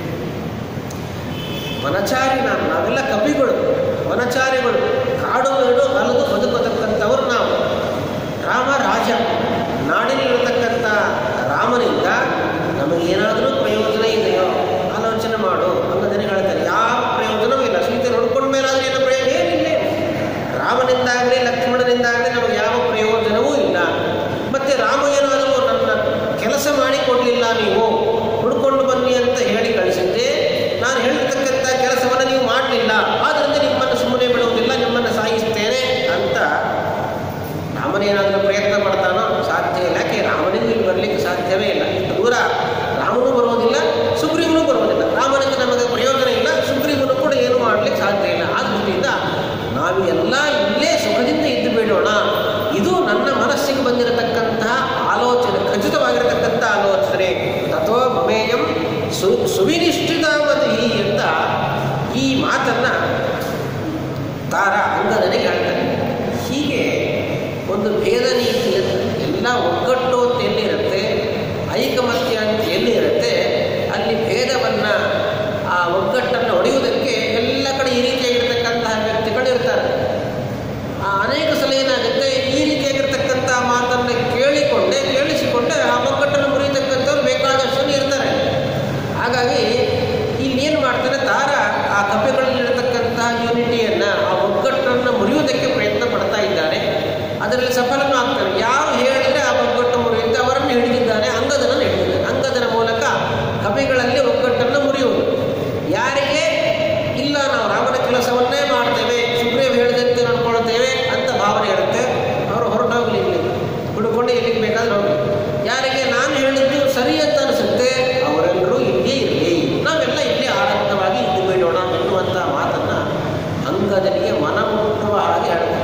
ವನಚಾರಿ ನಾವು ನಾವೆಲ್ಲ ಕವಿಗಳು ವನಚಾರಿಗಳು ಕಾಡು ಮೇಡು ಅಲದು ಬದುಕತಕ್ಕಂಥವ್ರು ನಾವು ರಾಮ ರಾಜ ನಾಡಿನಲ್ಲಿರತಕ್ಕಂಥ ರಾಮನಿಂದ ನಮಗೇನಾದರೂ ಪ್ರಯೋಜನ ಇದೆಯೋ ಆಲೋಚನೆ ಮಾಡು ಅನ್ನೋದನ್ನೇ ಹೇಳ್ತಾರೆ ಯಾವ ಪ್ರಯೋಜನವೂ ಇಲ್ಲ ಸೀತೆ ನೋಡ್ಕೊಂಡ ಮೇಲಾದ್ರೆ ಏನೋ ಪ್ರಯೋಜನ ಏನಿಲ್ಲ ರಾಮನಿಂದಾಗಲಿ ಲಕ್ಷ್ಮಣನಿಂದಾಗಲಿ ನಮಗೆ ಯಾವ ಪ್ರಯೋಜನವೂ ಇಲ್ಲ ಮತ್ತು ರಾಮ ಏನಾದರೂ ನನ್ನ ಕೆಲಸ ಮಾಡಿ ಕೊಡಲಿಲ್ಲ ನೀವು ಹುಡ್ಕೊಂಡು ಬನ್ನಿ ಅಂತ ಹೇಳಿ ಕಳಿಸಿದ್ದೆ ನಾನು ಹೇಳಿರ್ತಕ್ಕಂಥ ಕೆಲಸವನ್ನು ನೀವು ಮಾಡಲಿಲ್ಲ ಆದ್ದರಿಂದ ನಿಮ್ಮನ್ನು ಸುಮ್ಮನೆ ಬಿಡುವುದಿಲ್ಲ ನಿಮ್ಮನ್ನು ಸಾಯಿಸ್ತೇನೆ ಅಂತ ರಾಮನೇನಾದರೂ ಪ್ರಯತ್ನ ಪಡ್ತಾನೋ ಸಾಧ್ಯ ಇಲ್ಲ ಯಾಕೆ ರಾಮನಿಗೂ ಇಲ್ಲಿ ಬರಲಿಕ್ಕೆ ಸಾಧ್ಯವೇ ಇಲ್ಲ ಇಷ್ಟು ದೂರ ರಾಮನೂ ಬರೋದಿಲ್ಲ ಸುಗ್ರೀವನೂ ಬರೋದಿಲ್ಲ ರಾಮನಿಗೆ ನಮಗೆ ಪ್ರಯೋಜನ ಇಲ್ಲ ಸುಗ್ರೀವನು ಕೂಡ ಏನು ಮಾಡಲಿಕ್ಕೆ ಸಾಧ್ಯ ಇಲ್ಲ ಆ ದೃಷ್ಟಿಯಿಂದ ನಾವು ಎಲ್ಲ ಇಲ್ಲೇ ಸುಖದಿಂದ ಇದ್ದು ಬಿಡೋಣ ಇದು ನನ್ನ ಮನಸ್ಸಿಗೆ ಬಂದಿರತಕ್ಕಂತಹ ಆಲೋಚನೆ ಖಚಿತವಾಗಿರತಕ್ಕಂಥ ಆಲೋಚನೆ ಅಥವಾ ಮಮೇಯಂ ಸು ಸುವಿನಿಷ್ಠಿತಾವತಿ ಅಂತ ಈ ಮಾತನ್ನು ತಾರ ಅಂಗದನಿಗೆ ಹೇಳ್ತಾರೆ ಹೀಗೆ ಒಂದು ಭೇದ ನೀತಿ ಅಂತ ಎಲ್ಲ ಒಗ್ಗಟ್ಟು ಅಂತ ಎಲ್ಲಿರುತ್ತೆ ಐಕಮತ್ಯ ಅಂತ ಎಲ್ಲಿ ಇರುತ್ತೆ ಅಲ್ಲಿ ಭೇದವನ್ನು ಆ ಒಗ್ಗಟ್ಟನ್ನು ಹೊಡೆಯುವುದಕ್ಕೆ ಎಲ್ಲ ಕಡೆ ಈ ರೀತಿಯಾಗಿರ್ತಕ್ಕಂತಹ ವ್ಯಕ್ತಿಗಳು ಇರ್ತಾರೆ ಆ ಅನೇಕ ಸಲ ಏನಾಗುತ್ತೆ ಈ ರೀತಿಯಾಗಿರ್ತಕ್ಕಂಥ ಮಾತನ್ನು ಕೇಳಿಕೊಂಡೆ ಕೇಳಿಸಿಕೊಂಡೆ ಆ ಒಗ್ಗಟ್ಟನ್ನು ಮುರಿಯತಕ್ಕಂಥವ್ರು ಬೇಕಾದಷ್ಟು ಜನ ಇರ್ತಾರೆ ಹಾಗಾಗಿ ಇಲ್ಲಿ ಏನು ಮಾಡ್ತಾರೆ ತಾರ ಆ ಕಪ್ಪೆಗಳಲ್ಲಿರತಕ್ಕಂತಹ ಯೂನಿಟಿಯನ್ನು ಆ ಒಗ್ಗಟ್ಟನ್ನು ಮುರಿಯುವುದಕ್ಕೆ ಪ್ರಯತ್ನ ಪಡ್ತಾ ಇದ್ದಾನೆ ಅದರಲ್ಲಿ ಸಫಲನೂ ಆಗ್ತಾನೆ ಯಾರು ಹೇಳಿದರೆ ಆ ಒಗ್ಗಟ್ಟು ಮುರಿಯುತ್ತೆ ಅವರನ್ನು ಹಿಡಿದಿದ್ದಾನೆ ಅಂಗದನನ್ನು ಹಿಡಿದಿದ್ದಾನೆ ಅಂಗದನ ಮೂಲಕ ಕವಿಗಳಲ್ಲಿ ಒಗ್ಗಟ್ಟನ್ನು ಮುರಿಯುವುದು ಯಾರಿಗೆ ಇಲ್ಲ ನಾವು ರಾಮನ ಕೆಲಸವನ್ನೇ ಮಾಡ್ತೇವೆ ಸುಗ್ರೀವ್ ಹೇಳಿದಂತೆ ನಡ್ಕೊಳ್ತೇವೆ ಅಂತ ಭಾವನೆ ಇರುತ್ತೆ ಅವರು ಹೊರಟೋಗ್ಲಿ ಇಲ್ಲಿ ಹುಡುಕೊಂಡು ಎಲ್ಲಿಗೆ ಬೇಕಾದ್ರೆ ಹೋಗಲಿ ಯಾರಿಗೆ ನಾನು ಹೇಳಿದ್ದು ಸರಿ ಅಂತ ಅನಿಸುತ್ತೆ ಅವರೆಲ್ಲರೂ ಇಲ್ಲೇ ಇರಲಿ ನಾವೆಲ್ಲ ಇಲ್ಲೇ ಆನಂದವಾಗಿ ಇದ್ದು ಬಿಡೋಣ ಎನ್ನುವಂಥ ಮಾತನ್ನು ಅಂಗದನಿಗೆ ಮನಮುಟ್ಟುವ ಹಾಗೆ ಹೇಳ್ತಾರೆ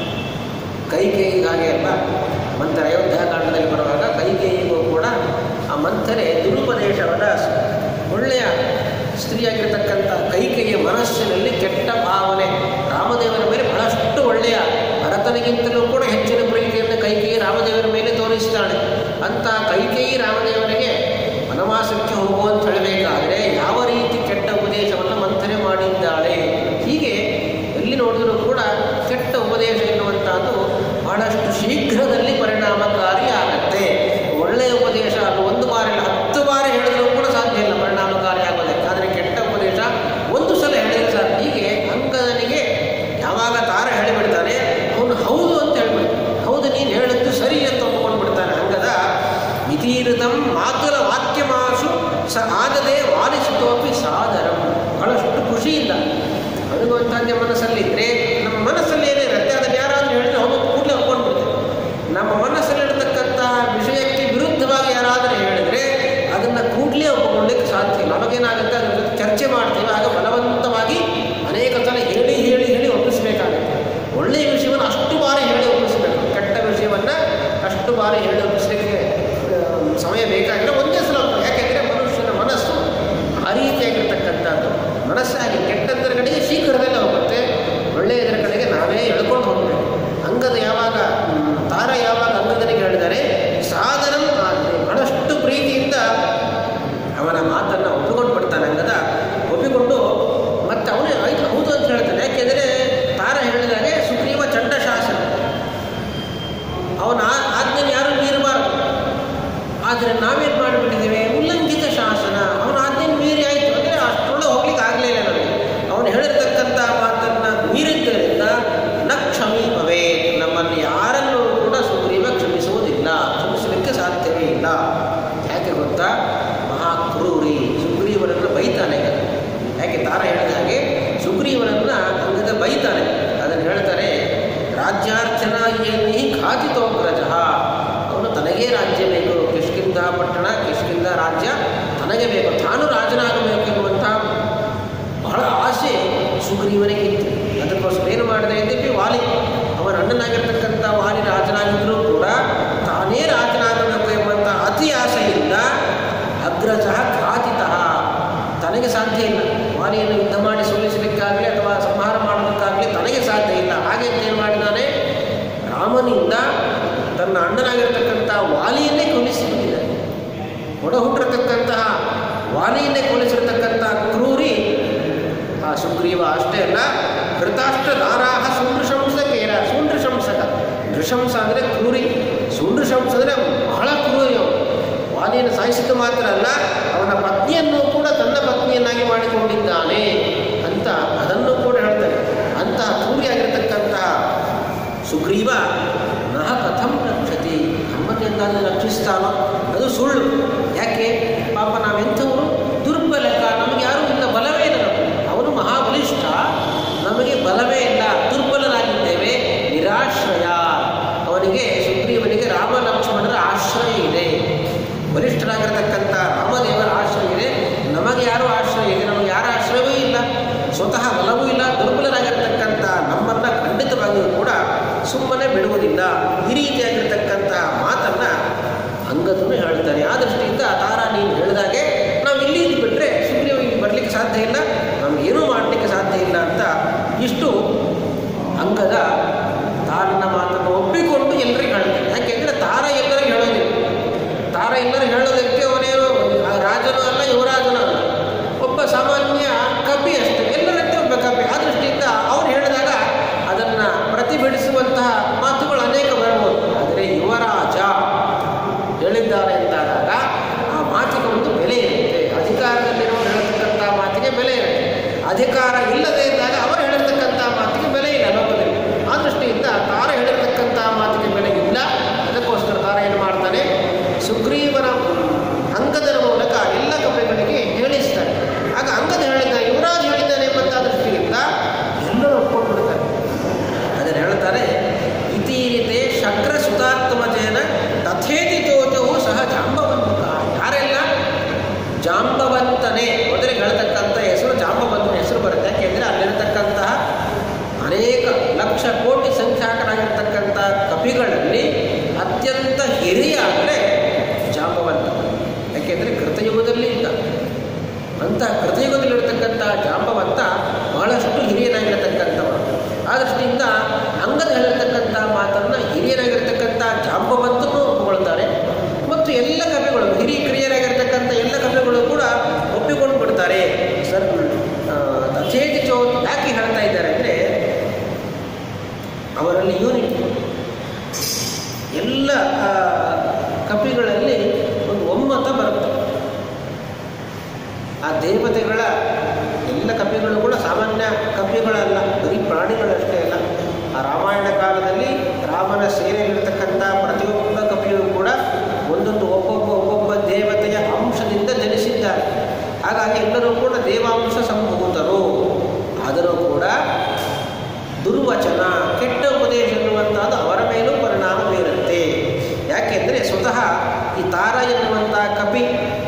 ಕೈಕೇಯಿಗೆ ಹಾಗೆ ಅಲ್ಲ ಮಂಥರ ಅಯೋಧ್ಯಾಕಾಂಡದಲ್ಲಿ ಬರುವಾಗ ಕೈಕೇಯಿಗೂ ಕೂಡ ಆ ಮಂಥರೆ ದುರುಪದೇಶವಾದ ಒಳ್ಳೆಯ ಸ್ತ್ರೀಯಾಗಿರ್ತಕ್ಕಂಥ ಕೈಕೇಯಿಯ ಮನಸ್ಸಿನಲ್ಲಿ ಕೆಟ್ಟ ಭಾವನೆ ರಾಮದೇವರ ಮೇಲೆ ಬಹಳಷ್ಟು ಒಳ್ಳೆಯ ಭರತನಿಗಿಂತಲೂ ಕೂಡ ಹೆಚ್ಚಿನ ಪ್ರೀತಿಯನ್ನು ಕೈಕೇಯಿ ರಾಮದೇವರ ಮೇಲೆ ತೋರಿಸ್ತಾಳೆ ಅಂತ ಕೈಕೇಯಿ ರಾಮದೇವರಿಗೆ ವನವಾಸಕ್ಕೆ ಹೋಗು ಅಂತ ಹೇಳಬೇಕಾದ್ರೆ ಯಾವ ರೀತಿ ಕೆಟ್ಟ ಉಪದೇಶವನ್ನು ಮಂಥನೆ ಮಾಡಿದ್ದಾಳೆ ಹೀಗೆ ಎಲ್ಲಿ ನೋಡಿದರೂ ಕೂಡ ಕೆಟ್ಟ ಉಪದೇಶ ಎನ್ನುವಂಥದ್ದು ಬಹಳಷ್ಟು ಶೀಘ್ರದಲ್ಲಿ ಪರಿಣಾಮಕಾರಿ ಆಗತ್ತೆ ಒಳ್ಳೆಯ ಉಪದೇಶ ಅದು ಒಂದು ಬಾರಿ ಇಲ್ಲ ಹತ್ತು ಬಾರಿ ಹೇಳಿದರೂ ಕೂಡ ಸಾಧ್ಯ ಇಲ್ಲ ಪರಿಣಾಮಕಾರಿ ಆಗೋದಕ್ಕೆ ಆದರೆ ಕೆಟ್ಟ ಉಪದೇಶ ಒಂದು ಸಲ ಹೇಳಿದ್ರೆ ಸಾಕು ಹೀಗೆ ಅಂಕದನಿಗೆ ಯಾವಾಗ ತಾರ ಹೇಳಿಬಿಡ್ತಾನೆ ಅವನು ಹೌದು ಅಂತ ಹೇಳ್ಬಿಡ್ತಾನೆ ಹೌದು ನೀನು ಹೇಳಿದ್ದು ಸರಿ ಅಂತ ಒಪ್ಕೊಂಡು ಬಿಡ್ತಾನೆ ಅಂಗದ ಮಿತೀರಿತಂ ಮಾತುಲ ವಾಕ್ಯಮಾಸು ಸ ಆಗದೆ ವಾಲಿಸಿತೋಪಿ ಸಾದರಂ ಬಹಳಷ್ಟು ಖುಷಿಯಿಂದ ಅವನಿಗೊಂಥದ್ದೇ ಮನಸ್ಸಲ್ಲಿದ್ದರೆ ನಮ್ಮ ಮನಸ್ಸಲ್ಲಿ ಏನಿರುತ್ತೆ ಅದನ್ನು ಯಾರಾದರೂ ಹೇಳಿದ್ರೆ ಅವನು ಕೂಡಲೇ ಒಪ್ಕೊಂಡ್ಬಿಡ್ತೇವೆ ನಮ್ಮ ಮನಸ್ಸಲ್ಲಿರತಕ್ಕಂಥ ವಿಷಯಕ್ಕೆ ವಿರುದ್ಧವಾಗಿ ಯಾರಾದರೂ ಹೇಳಿದರೆ ಅದನ್ನು ಕೂಡಲೇ ಒಪ್ಪಿಕೊಳ್ಳಿಕ್ಕೆ ಸಾಧ್ಯ ಇಲ್ಲ ಅವಾಗೇನಾಗುತ್ತೆ ಅದ್ರ ಜೊತೆ ಚರ್ಚೆ ಮಾಡ್ತೀವಿ ಆಗ ಬಲವಂತವಾಗಿ ಅನೇಕ ಸಲ ಹೇಳಿ ಹೇಳಿ ಹೇಳಿ ಒಪ್ಪಿಸಬೇಕಾಗುತ್ತೆ ಒಳ್ಳೆಯ ವಿಷಯವನ್ನು ಅಷ್ಟು ಬಾರಿ ಹೇಳಿ ಒಪ್ಪಿಸಬೇಕು ಕೆಟ್ಟ ವಿಷಯವನ್ನು ಅಷ್ಟು ಬಾರಿ ಹೇಳಿ ಒಪ್ಪಿಸಲಿಕ್ಕೆ ಆ, ಸಮಯ ಬೇಕಾಗಿಲ್ಲ ಒಂದೇ ಸಲ ಒಪ್ಪು. ಯಾಕೆಂದರೆ ಮನುಷ್ಯನ ಮನಸ್ಸು ಆ ರೀತಿಯಾಗಿರ್ತಕ್ಕಂಥದ್ದು ಮನಸ್ಸಾಗಿ ಕೆಟ್ಟದ್ದರ ಕಡೆಗೆ ಶೀಘ್ರದಲ್ಲೇ ಹೋಗುತ್ತೆ ಒಳ್ಳೆಯದರ ಕಡೆಗೆ ನಾವೇ ಎಳ್ಕೊಂಡು ಹೋಗಬೇಕು ಅಂಗದ ಯಾವಾಗ ಮ್, ತಾರ ಯಾವಾಗ ಅಂಗದನಿಗೆ ಹೇಳಿದರೆ ಸಾಧನ ಬಹಳಷ್ಟು ಪ್ರೀತಿಯಿಂದ ಅವನ ಮಾತನ್ನು ಒಪ್ಪಿಕೊಂಡು ಬಿಡ್ತಾನೆ ಅಂಗದ ಒಪ್ಪಿಕೊಂಡು ಮತ್ತೆ ಅವನೇ ಮಾಡಿಬಿಟ್ಟಿದ್ದೇವೆ ಉಲ್ಲಂಘಿತ ಶಾಸನ ಅವನ ಆಜ್ಞೆ ಮೀರಿ ಆಯಿತು ಅಂದರೆ ಅಷ್ಟರೊಳಗೆ ಹೋಗ್ಲಿಕ್ಕೆ ಆಗಲಿಲ್ಲ ನನಗೆ ಅವನು ಹೇಳಿರ್ತಕ್ಕಂಥ ಮಾತನ್ನು ಮೀರಿದ್ದರಿಂದ ನ ಕ್ಷಮಿ ಭವೇ ನಮ್ಮನ್ನು ಯಾರನ್ನು ಕೂಡ ಸುಗ್ರೀವ ಕ್ಷಮಿಸುವುದಿಲ್ಲ ಕ್ಷಮಿಸಲಿಕ್ಕೆ ಸಾಧ್ಯವೇ ಇಲ್ಲ ಯಾಕೆ ಗೊತ್ತಾ ಮಹಾಕ್ರೂರಿ ಸುಗ್ರೀವನನ್ನು ಬೈತಾನೆ ಯಾಕೆ ತಾರ ಹೇಳಿದ ಹಾಗೆ ಸುಗ್ರೀವನನ್ನು ಅಂಗದ ಬೈತಾನೆ ಅದನ್ನು ಹೇಳ್ತಾರೆ ರಾಜ್ಯಾರ್ಚನ ಏನಿ ಖಾತಿತೋಗ್ರಜ ಅವನು ತನಗೇ ರಾಜ್ಯ ಬೇಕು ಕಿಷ್ಕಿಂದ ಪಟ್ಟಣ ಕಿಷ್ಕಿಂದ ರಾಜ್ಯ ತನಗೆ ಬೇಕು ತಾನು ರಾಜನಾಗಬೇಕು ಎನ್ನುವಂಥ ಬಹಳ ಆಸೆ ಸುಗ್ರೀವನಿಗಿತ್ತು ಅದಕ್ಕೋಸ್ಕರ ಏನು ಮಾಡಿದೆ ಎಂದಿಪ್ಪಿ ವಾಲಿ ಅವನ ಅಣ್ಣನಾಗಿರ್ತಕ್ಕಂಥ ವಾಲಿ ರಾಜನಾಗಿದ್ದರೂ ಕೂಡ ತಾನೇ ರಾಜನಾಗಬೇಕು ಎಂಬಂಥ ಅತಿ ಆಸೆಯಿಂದ ಅಗ್ರಜ ಖಾತಿತಃ ತನಗೆ ಸಾಧ್ಯ ಇಲ್ಲ ವಾಲಿಯನ್ನು ಯುದ್ಧ ಮಾಡಿ ಸೋಲಿಸಲಿಕ್ಕಾಗಲಿ ಅಥವಾ ಸಂಹಾರ ಮಾಡೋದಕ್ಕಾಗಲಿ ತನಗೆ ಸಾಧ್ಯ ಇಲ್ಲ ಹಾಗೆ ಅಂತ ಏನು ಮಾಡಿದ್ದಾನೆ ರಾಮನಿಂದ ತನ್ನ ಅಣ್ಣನಾಗಿರ್ತಕ್ಕಂಥ ವಾಲಿಯನ್ನೇ ಕೊಲಿಸಿಬಿಟ್ಟಿದ್ದಾನೆ ಒಡ ಹುಟ್ಟಿರತಕ್ಕಂತಹ ವಾಲಿಯನ್ನೇ ಕೊಲಿಸಿರತಕ್ಕಂಥ ಕ್ರೂರಿ ಆ ಸುಗ್ರೀವ ಅಷ್ಟೇ ಅಲ್ಲ ಧೃತಾಷ್ಟ್ರ ದಾರಾಹ ಸುಂದೃಶಂಸಕೇನ ಸುಂದೃಶಂಸಕ ನೃಶಂಸ ಅಂದರೆ ಕ್ರೂರಿ ಸುಂದೃಶಂಸ ಅಂದರೆ ಬಹಳ ಕ್ರೂರಿ ಅವನು ವಾಲಿಯನ್ನು ಸಾಯಿಸಿದ್ದು ಮಾತ್ರ ಅಲ್ಲ ಅವನ ಪತ್ನಿಯನ್ನು ಕೂಡ ತನ್ನ ಪತ್ನಿಯನ್ನಾಗಿ ಮಾಡಿಕೊಂಡಿದ್ದಾನೆ ಅಂತ ಅದನ್ನು ಕೂಡ ಹೇಳ್ತಾರೆ ಅಂತಹ ಕ್ರೂರಿಯಾಗಿರ್ತಕ್ಕಂತಹ ಸುಗ್ರೀವ ನಹ ಕಥಂ ರಕ್ಷತಿ ನಮ್ಮನ್ನೆಂದಾದರೂ ರಕ್ಷಿಸ್ತಾನೋ ಅದು ಸುಳ್ಳು ಯಾಕೆ ಪಾಪ ನಾವೆಂಥವರು ದುರ್ಬಲಕ ನಮಗೆ ಯಾರೂ ಇಲ್ಲ ಬಲವೇ ಇಲ್ಲ ನಮಗೆ ಅವನು ಮಹಾಬಲಿಷ್ಠ ನಮಗೆ ಬಲವೇ ಇಲ್ಲ ದುರ್ಬಲರಾಗಿದ್ದೇವೆ ನಿರಾಶ್ರಯ ಅವನಿಗೆ ಸುಗ್ರೀವನಿಗೆ ರಾಮ ಲಕ್ಷ್ಮಣರ ಆಶ್ರಯ ಇದೆ ಬಲಿಷ್ಠರಾಗಿರತಕ್ಕಂಥ ರಾಮದೇವರ ಆಶ್ರಯ ಇದೆ ನಮಗೆ ಯಾರು ಆಶ್ರಯ ಇದೆ ನಮಗೆ ಯಾರ ಆಶ್ರಯವೂ ಇಲ್ಲ ಸ್ವತಃ ಬಲವೂ ಇಲ್ಲ ದುರ್ಬಲರಾಗಿರ್ತಕ್ಕಂಥ ನಮ್ಮನ್ನು ಖಂಡಿತವಾಗಿಯೂ ಕೂಡ ಸುಮ್ಮನೆ ಬಿಡುವುದಿಲ್ಲ ಈ ರೀತಿಯಾಗಿರ್ತಕ್ಕಂತಹ ಮಾತನ್ನು ಅಂಗದನು ಹೇಳ್ತಾನೆ ಆ ದೃಷ್ಟಿಯಿಂದ ತಾರ ನೀನು ಹೇಳಿದಾಗೆ ನಾವು ಇಲ್ಲಿ ಬಿಟ್ಟರೆ ಸುಗ್ರೀವ ಇಲ್ಲಿ ಬರಲಿಕ್ಕೆ ಸಾಧ್ಯ ಇಲ್ಲ ನಮಗೇನೂ ಮಾಡಲಿಕ್ಕೆ ಸಾಧ್ಯ ಇಲ್ಲ ಅಂತ ಇಷ್ಟು ಅಂಗದ ತಾರನ ಮಾತನ್ನು ಒಪ್ಪಿಕೊಂಡು ಎಲ್ಲರಿಗೂ ಹೇಳ್ತಾನೆ ಯಾಕೆಂದರೆ ತಾರ ಎಲ್ಲರಿಗೂ ಹೇಳೋದಿಲ್ಲ ತಾರ ಎಲ್ಲರೂ ಹೇಳೋದಕ್ಕೆ ಅವನೇನು ರಾಜನೂ ಅಲ್ಲ ಯುವರಾಜನೂ ಅಲ್ಲ ಒಬ್ಬ ಸಾಮಾನ್ಯ ಕಪಿ ಅಷ್ಟೇ ಎಲ್ಲರಂತೆ ಒಬ್ಬ ಕಪಿ ಆ ದೃಷ್ಟಿಯಿಂದ ಅವ್ರು ಹೇಳಿದಾಗ ಅದನ್ನು ಪ್ರತಿಭಟಿಸುವಂತಹ ಮಾತುಗಳು ಅನೇಕ ಬರ್ಬೋದು ಆದರೆ ಯುವರಾಜ ಹೇಳಿದ್ದಾರೆ ಅಂತಾದಾಗ ಆ ಮಾತಿಗೆ ಒಂದು ಬೆಲೆ ಇರುತ್ತೆ ಅಧಿಕಾರದಲ್ಲಿರುವ ಹೇಳತಕ್ಕಂಥ ಮಾತಿಗೆ ಬೆಲೆ ಇರುತ್ತೆ ಅಧಿಕಾರ ಇಲ್ಲದೆ ಇದ್ದಾಗ ಅವರು ಹೇಳಿರ್ತಕ್ಕಂಥ ಮಾತಿಗೆ ಬೆಲೆ ಇಲ್ಲ ಲೋಕದಲ್ಲಿ ಆ ದೃಷ್ಟಿಯಿಂದ ತಾರ ಹೇಳಿರ್ತಕ್ಕಂಥ ಮಾತಿಗೆ ಬೆಲೆ ಇಲ್ಲ ಅದಕ್ಕೋಸ್ಕರ ತಾರ ಏನು ಮಾಡ್ತಾನೆ ಸುಗ್ರೀವನ ಅಂಗದರ ಮೂಲಕ ಎಲ್ಲ ಕಪೆಗಳಿಗೆ ಹೇಳಿಸ್ತಾನೆ ಆಗ ಅಂಗದ ಹೇಳಿದ ಯುವರಾಜ್ ಹೇಳಿದ್ದಾನೆ ಎಂಬಂಥ ದೃಷ್ಟಿಯಿಂದ ಎಲ್ಲರೂ ಒಪ್ಕೊಂಡು ಬಿಡ್ತಾರೆ ಅದನ್ನು ಹೇಳ್ತಾರೆ ಇತೀರಿತೆ ಶಕ್ರ ಸುತಾತ್ಮಜೇನ ತಥೇತಿ ತೋಚವು ಸಹ ಜಾಂಬವಂತ ಯಾರೆಲ್ಲ ಜಾಂಬವಂತನೇ ಮೊದಲಿಗೆ ಹೇಳ್ತಕ್ಕಂಥ ಹೆಸರು ಜಾಂಬವಂತನ ಹೆಸರು ಬರುತ್ತೆ ಯಾಕೆಂದರೆ ಅಲ್ಲಿರತಕ್ಕಂತಹ ಅನೇಕ ಲಕ್ಷ ಕೋಟಿ ಸಂಖ್ಯಾಕರಾಗಿರ್ತಕ್ಕಂಥ ಕಪಿಗಳಲ್ಲಿ ಅತ್ಯಂತ ಹಿರಿಯ ಅಂದರೆ ಜಾಂಬವಂತ ಯಾಕೆಂದರೆ ಕೃತಯುಗದಲ್ಲಿ ಇದ್ದ ಅಂತ ಕೃತಯುಗದಲ್ಲಿರ್ತಕ್ಕಂಥ ಜಾಂಬವಂತ ಬಹಳಷ್ಟು ಹಿರಿಯನಾಗಿರ್ತಕ್ಕಂಥವನು ಆ ದೃಷ್ಟಿಯಿಂದ ಅಂಗದ ಹೇಳಿರ್ತಕ್ಕಂಥ ಮಾತನ್ನು ಹಿರಿಯರಾಗಿರ್ತಕ್ಕಂಥ ಜಾಂಬವಂತನೂ ಒಪ್ಪಿಕೊಳ್ತಾರೆ ಮತ್ತು ಎಲ್ಲ ಕವಿಗಳು ಹಿರಿಯ ಕಿರಿಯರಾಗಿರ್ತಕ್ಕಂಥ ಎಲ್ಲ ಕವಿಗಳು ಕೂಡ ಒಪ್ಪಿಕೊಂಡು ಬಿಡ್ತಾರೆ ಸರ್ ತಥೇತಿ ಚೋ ಯಾಕೆ ಹೇಳ್ತಾ ಇದ್ದಾರೆ ಅಂದರೆ ಅವರಲ್ಲಿ ಯೂನಿಟ್ ಎಲ್ಲ ಆ, ಕಪಿಗಳಲ್ಲಿ ಒಂದು ಒಮ್ಮತ ಬರುತ್ತೆ ಆ ದೇವತೆಗಳ ಎಲ್ಲ ಕಪಿಗಳು ಕೂಡ ಸಾಮಾನ್ಯ ಕಪಿಗಳಲ್ಲ ಬರೀ ಪ್ರಾಣಿಗಳಷ್ಟೇ ಅಲ್ಲ ಆ ರಾಮಾಯಣ ಕಾಲದಲ್ಲಿ ರಾಮನ ಸೇನೆಯಲ್ಲಿರ್ತಕ್ಕಂಥ ಪ್ರತಿಯೊಬ್ಬ ಕಪಿಯೂ ಕೂಡ ಒಂದೊಂದು ಒಬ್ಬೊಬ್ಬ ಒಬ್ಬೊಬ್ಬ ದೇವತೆಯ ಅಂಶದಿಂದ ಜನಿಸಿದ್ದಾರೆ ಹಾಗಾಗಿ ಎಲ್ಲರೂ ಕೂಡ ದೇವಾಂಶ ಸಂಭೂತರು ಆದರೂ ಕೂಡ ದುರ್ವಚನ ಕೆಟ್ಟ ಉಪದೇಶ ಎನ್ನುವಂಥದ್ದು ಅವರ ಮೇಲೂ ಪರಿಣಾಮ ಬೀರುತ್ತೆ ಯಾಕೆಂದರೆ ಸ್ವತಃ ಈ ತಾರ ಎನ್ನುವಂಥ ಕಪಿ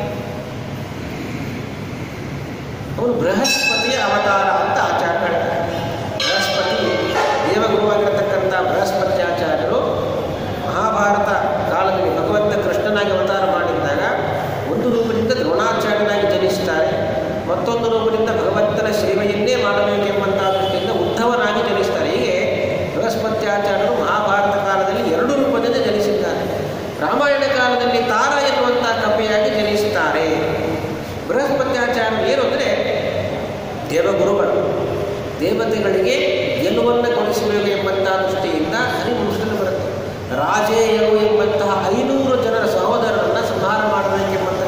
ಅವನು ಬೃಹಸ್ಪತಿಯ ಅವತಾರ ಅಂತ ಆಚಾರ್ಯ ಹೇಳ್ತಾರೆ ಬೃಹಸ್ಪತಿ ದೇವಗುರುವಾಗಿರತಕ್ಕಂಥ ಬೃಹಸ್ಪತಿ ಆಚಾರ್ಯರು ಮಹಾಭಾರತ ಕಾಲದಲ್ಲಿ ಭಗವಂತ ಕೃಷ್ಣನಾಗಿ ಅವತಾರ ಮಾಡಿದ್ದಾಗ ಒಂದು ರೂಪದಿಂದ ದ್ರೋಣಾಚಾರ್ಯನಾಗಿ ಜನಿಸ್ತಾರೆ ಮತ್ತೊಂದು ರೂಪದಿಂದ ಭಗವಂತನ ಸೇವೆಯನ್ನೇ ಮಾಡಬೇಕೆಂಬಂಥ ದೃಷ್ಟಿಯಿಂದ ಉದ್ಧವನಾಗಿ ಜನಿಸ್ತಾರೆ ಹೀಗೆ ಬೃಹಸ್ಪತ್ಯಾಚಾರ್ಯರು ಮಹಾಭಾರತ ಕಾಲದಲ್ಲಿ ಎರಡು ರೂಪದಿಂದ ಜನಿಸಿದ್ದಾರೆ ರಾಮಾಯಣ ಕಾಲದಲ್ಲಿ ತಾರ ಎನ್ನುವಂಥ ಕಪಿಯಾಗಿ ಜನಿಸುತ್ತಾರೆ ಬೃಹಸ್ಪತ್ಯಾಚಾರ್ಯ ಏನು ಅಂದರೆ ದೇವಗುರುಗಳು ದೇವತೆಗಳಿಗೆ ಗೆಲುವನ್ನು ಕೊಡಿಸಬೇಕು ಎಂಬಂಥ ದೃಷ್ಟಿಯಿಂದ ಹರಿವಂಶದಲ್ಲಿ ಬರುತ್ತೆ ರಾಜೇಯರು ಎಂಬಂತಹ ಐನೂರು ಜನರ ಸಹೋದರರನ್ನು ಸಂಹಾರ ಮಾಡಬೇಕೆಂಬಂಥ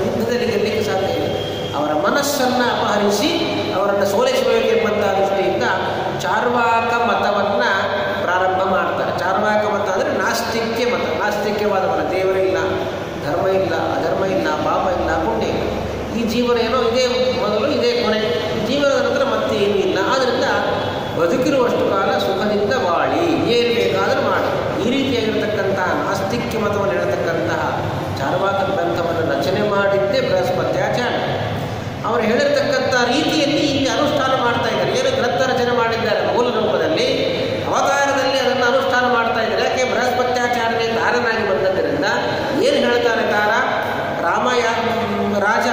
ಚಾರ್ವಾಕ ಮತವನ್ನು ಪ್ರಾರಂಭ ಮಾಡ್ತಾರೆ ಚಾರ್ವಾಕ ಮತ ಅಂದರೆ ನಾಸ್ತಿಕ್ಯ ಮತ ನಾಸ್ತಿಕ್ಯವಾದ ಮತ ದೇವರಿಲ್ಲ ಧರ್ಮ ಇಲ್ಲ ಅಧರ್ಮ ಇಲ್ಲ ಪಾಪ ಇಲ್ಲ ಪುಣ್ಯ ಇಲ್ಲ ಈ ಜೀವನ ಏನೋ ಇದೇ ಮೊದಲು ಇದೇ ಕೊನೆ ಜೀವನದ ನಂತರ ಮತ್ತೆ ಏನೂ ಇಲ್ಲ ಆದ್ದರಿಂದ ಬದುಕಿರುವಷ್ಟು ಕಾಲ ಸುಖದಿಂದ ಬಾಳಿ ಏನು ಬೇಕಾದರೂ ಮಾಡಿ ಈ ರೀತಿಯಾಗಿರ್ತಕ್ಕಂತಹ ನಾಸ್ತಿಕ್ಯ ಮತವನ್ನು ಹೇಳ್ತಕ್ಕಂತಹ ಚಾರ್ವಾಕ ಗ್ರಂಥವನ್ನು ರಚನೆ ಮಾಡಿದ್ದೇ ಬೃಹಸ್ಪತ್ಯಾಚಾರ್ಯ ಅವರು ಹೇಳಿರ್ತಕ್ಕಂಥ ರೀತಿಯಲ್ಲಿ ಇಲ್ಲಿ ಅನುಷ್ಠಾನ ಮಾಡ್ತಾ ಇದ್ದಾರೆ ಏನು ಗ್ರಂಥ ರಚನೆ ಮಾಡಿದ್ದಾರೆ ಮೂಲ ರೂಪದಲ್ಲಿ ಅವತಾರದಲ್ಲಿ ಅದನ್ನು ಅನುಷ್ಠಾನ ಮಾಡ್ತಾ ಇದ್ದಾರೆ ಯಾಕೆ ಬೃಹಸ್ಪತ್ಯಾಚಾರ್ಯನೇ ತಾರನಾಗಿ ಬಂದದ್ದರಿಂದ ಏನು ಹೇಳ್ತಾರೆ ತಾರ ರಾಮ ಯಾ ರಾಜ